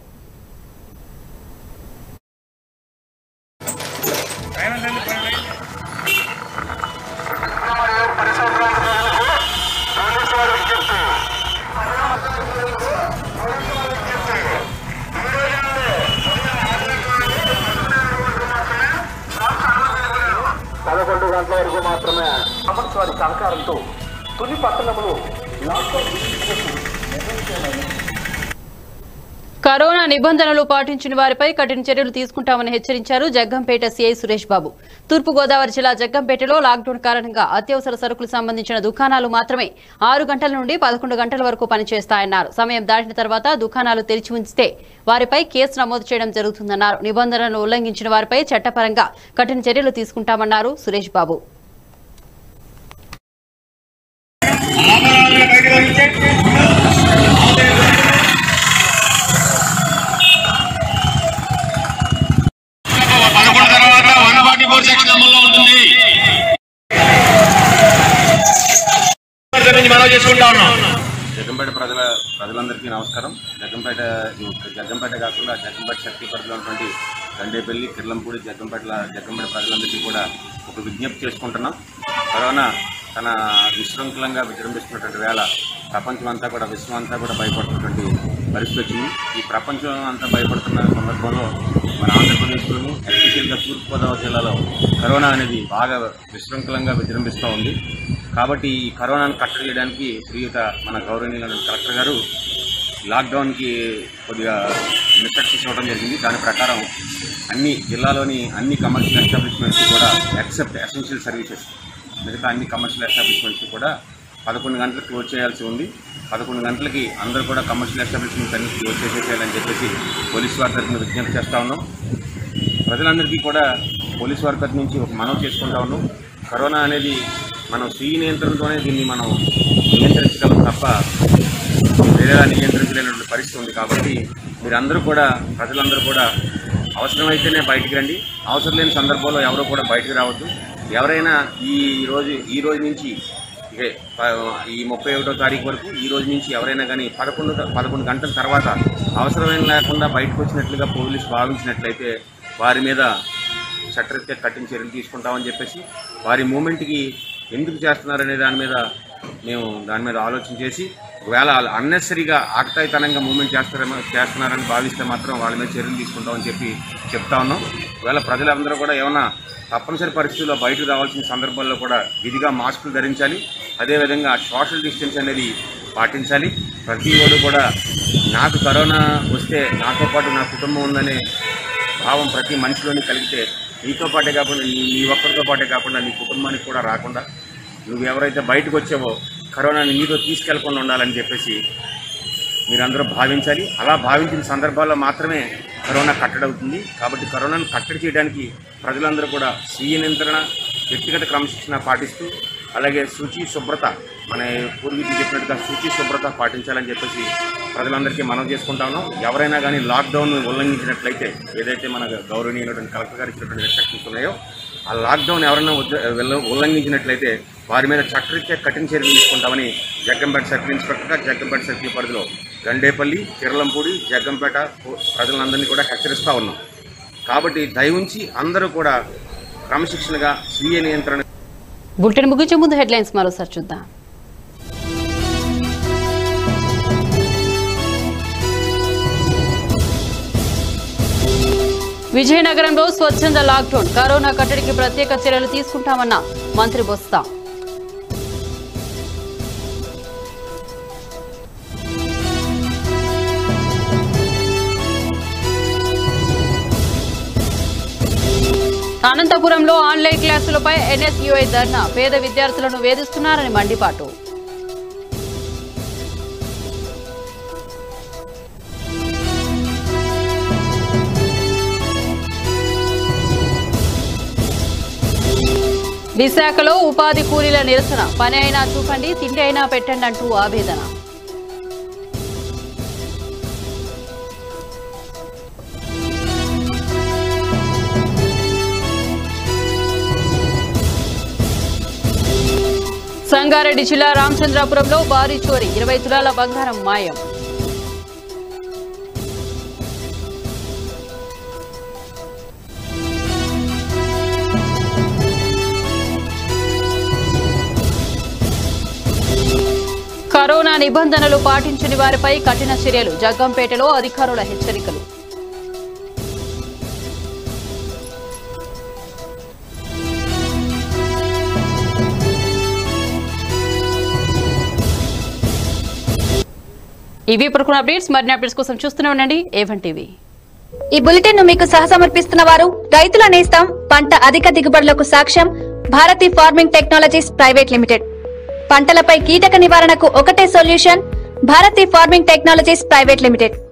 పదకొండు గంటల వరకు మాత్రమే అమర్స్ వారి సహకారంతో తుని పట్టణంలో లాక్డౌన్ విధించినట్టు నిర్ణయించామని కరోనా నిబంధనలు పాటించిన వారిపై కఠిన చర్యలు తీసుకుంటామని హెచ్చరించారు జగ్గంపేట సీఐ సురేష్ బాబు తూర్పుగోదావరి జిల్లా జగ్గంపేటలో లాక్డౌన్ కారణంగా అత్యవసర సరుకులు సంబంధించిన దుకాణాలు మాత్రమే ఆరు గంటల నుండి పదకొండు గంటల వరకు పనిచేస్తాయన్నారు సమయం దాటిన తర్వాత దుకాణాలు తెరిచి ఉంచితే వారిపై కేసు నమోదు చేయడం జరుగుతుందన్నారు నిబంధనలు ఉల్లంఘించిన వారిపై చట్టపరంగా కఠిన చర్యలు తీసుకుంటామన్నారు సురేష్ బాబు పదకొండు తర్వాత వన్ ఫార్టీ ఫోర్ సెక్షన్ అమల్లో ఉంటుంది మనం చేసుకుంటా ఉన్నాం జగ్గంపేట ప్రజల ప్రజలందరికీ నమస్కారం జగ్గంపేట జగ్గంపేట కాకుండా జగ్గంపేట సర్కిల్ పరిధిలో ఉన్నటువంటి గండేపల్లి కిర్లంపూడి జగ్గంపేట జగ్గంపేట ప్రజలందరికీ కూడా ఒక విజ్ఞప్తి చేసుకుంటున్నాం కరోనా తన విశృంఖలంగా విజృంభిస్తున్నటువంటి వేళ ప్రపంచం అంతా కూడా విశ్వం అంతా కూడా భయపడుతున్నటువంటి పరిస్థితి వచ్చింది ఈ ప్రపంచం అంతా భయపడుతున్న సందర్భంలో మన ఆంధ్రప్రదేశ్లోని ఎస్పెషల్గా తూర్పుగోదావరి జిల్లాలో కరోనా అనేది బాగా విశృంఖలంగా విజృంభిస్తూ ఉంది కాబట్టి ఈ కరోనాను కట్టడి చేయడానికి శ్రీయుత మన గౌరవనీయులైన కలెక్టర్ గారు లాక్డౌన్కి కొద్దిగా ఇన్స్ట్రక్షన్స్ ఇవ్వడం జరిగింది దాని ప్రకారం అన్ని జిల్లాలోని అన్ని కమర్షియల్ ఎస్టాబ్లిష్మెంట్స్ కూడా ఎక్సెప్ట్ ఎసెన్షియల్ సర్వీసెస్ మిగతా అన్ని కమర్షియల్ ఎస్టాబ్లిష్మెంట్స్ కూడా పదకొండు గంటలకు క్లోజ్ చేయాల్సి ఉంది పదకొండు గంటలకి అందరూ కూడా కమర్షియల్ ఎస్టాబ్లిష్మెంట్స్ అన్ని క్లోజ్ చేసేసేయాలని చెప్పేసి పోలీస్ వారి తరఫున విజ్ఞప్తి చేస్తా ఉన్నాం ప్రజలందరికీ కూడా పోలీస్ వారి తరఫు నుంచి ఒక మనవి చేసుకుంటా ఉన్నాం కరోనా అనేది మనం స్వీయ నియంత్రణతోనే దీన్ని మనం నియంత్రించగలం తప్ప వేరేలా నియంత్రించలేనటువంటి పరిస్థితి ఉంది కాబట్టి మీరందరూ కూడా ప్రజలందరూ కూడా అవసరమైతేనే బయటికి రండి అవసరం లేని సందర్భంలో ఎవరు కూడా బయటికి రావద్దు ఎవరైనా ఈ రోజు ఈ రోజు నుంచి ఇదే ప- ఈ ముప్పై ఒకటో తారీఖు వరకు ఈ రోజు నుంచి ఎవరైనా కానీ పదకొండు పదకొండు గంటల తర్వాత అవసరమైన లేకుండా బయటకు వచ్చినట్లుగా పోలీసు భావించినట్లయితే వారి మీద చట్టరీత్యా కఠిన చర్యలు తీసుకుంటామని చెప్పేసి వారి మూమెంట్కి ఎందుకు చేస్తున్నారనే దాని మీద మేము దాని మీద ఆలోచన చేసి ఒకవేళ అన్నెసరీగా ఆకతాయితనంగా మూమెంట్ చేస్తారేమో చేస్తున్నారని భావిస్తే మాత్రం వాళ్ళ మీద చర్యలు తీసుకుంటామని చెప్పి చెప్తా ఉన్నాం ఒకవేళ ప్రజలందరూ కూడా ఏమైనా తప్పనిసరి పరిస్థితుల్లో బయటకు రావాల్సిన సందర్భాల్లో కూడా విధిగా మాస్కులు ధరించాలి అదేవిధంగా సోషల్ డిస్టెన్స్ అనేది పాటించాలి ప్రతి ఒడు కూడా నాకు కరోనా వస్తే నాతో పాటు నా కుటుంబం ఉందనే భావం ప్రతి మనిషిలోని కలిగితే నీతో పాటే కాకుండా నీ నీ ఒక్కరితో పాటే కాకుండా నీ కుటుంబానికి కూడా రాకుండా నువ్వు ఎవరైతే బయటకు వచ్చావో కరోనాని నీతో తీసుకెళ్లకుండా ఉండాలని చెప్పేసి మీరందరూ భావించాలి అలా భావించిన సందర్భాల్లో మాత్రమే కరోనా కట్టడవుతుంది కాబట్టి కరోనాను కట్టడి చేయడానికి ప్రజలందరూ కూడా స్వీయ నియంత్రణ వ్యక్తిగత క్రమశిక్షణ పాటిస్తూ అలాగే శుచి శుభ్రత మన పూర్వీకులు చెప్పినట్టుగా శుచి శుభ్రత పాటించాలని చెప్పేసి ప్రజలందరికీ మనం చేసుకుంటా ఉన్నాం ఎవరైనా కానీ లాక్డౌన్ ఉల్లంఘించినట్లయితే ఏదైతే మన గౌరవనీయులైనటువంటి కలెక్టర్ గారు ఇచ్చినటువంటి రెస్ట్రిక్షన్స్ ఉన్నాయో ఆ లాక్డౌన్ ఎవరైనా ఉద్ద- వెల్ల- ఉల్లంఘించినట్లయితే వారి మీద చట్టరీత్యా కఠిన చర్యలు తీసుకుంటామని జగ్గంపేట సర్కిల్ ఇన్స్పెక్టర్గా జగ్గంపేట సర్కిల్ పరిధిలో గండేపల్లి కిరళంపూడి జగ్గంపేట ప్రజలందరినీ కూడా హెచ్చరిస్తూ ఉన్నాం కాబట్టి దయవుంచి అందరూ కూడా క్రమశిక్షణగా స్వీయ నియంత్రణ బులెటిన్ ముగించే ముందు హెడ్లైన్స్ మరోసారి చూద్దాం విజయనగరంలో స్వచ్ఛంద లాక్డౌన్ కరోనా కట్టడికి ప్రత్యేక చర్యలు తీసుకుంటామన్న మంత్రి బొత్స అనంతపురంలో ఆన్లైన్ క్లాసులపై ఎన్ఎస్యుఐ ధర్నా పేద విద్యార్థులను వేధిస్తున్నారని మండిపాటు విశాఖలో ఉపాధి కూలీల నిరసన పని అయినా చూపండి తిండి అయినా పెట్టండి అంటూ ఆవేదన సంగారెడ్డి జిల్లా రామచంద్రాపురంలో భారీ చోరీ ఇరవై తులాల బంగారం మాయం కరోనా నిబంధనలు పాటించని వారిపై కఠిన చర్యలు జగ్గంపేటలో అధికారుల హెచ్చరికలు ఇవి ఇప్పుడు అప్డేట్స్ మరిన్ని అప్డేట్స్ కోసం చూస్తూనే ఉండండి ఏవన్ టీవీ ఈ బులెటిన్ ను మీకు సహసమర్పిస్తున్న వారు రైతుల నేస్తం పంట అధిక దిగుబడులకు సాక్ష్యం Bharati farming technologies private limited పంటలపై కీటక నివారణకు ఒకటే solution Bharati farming technologies private limited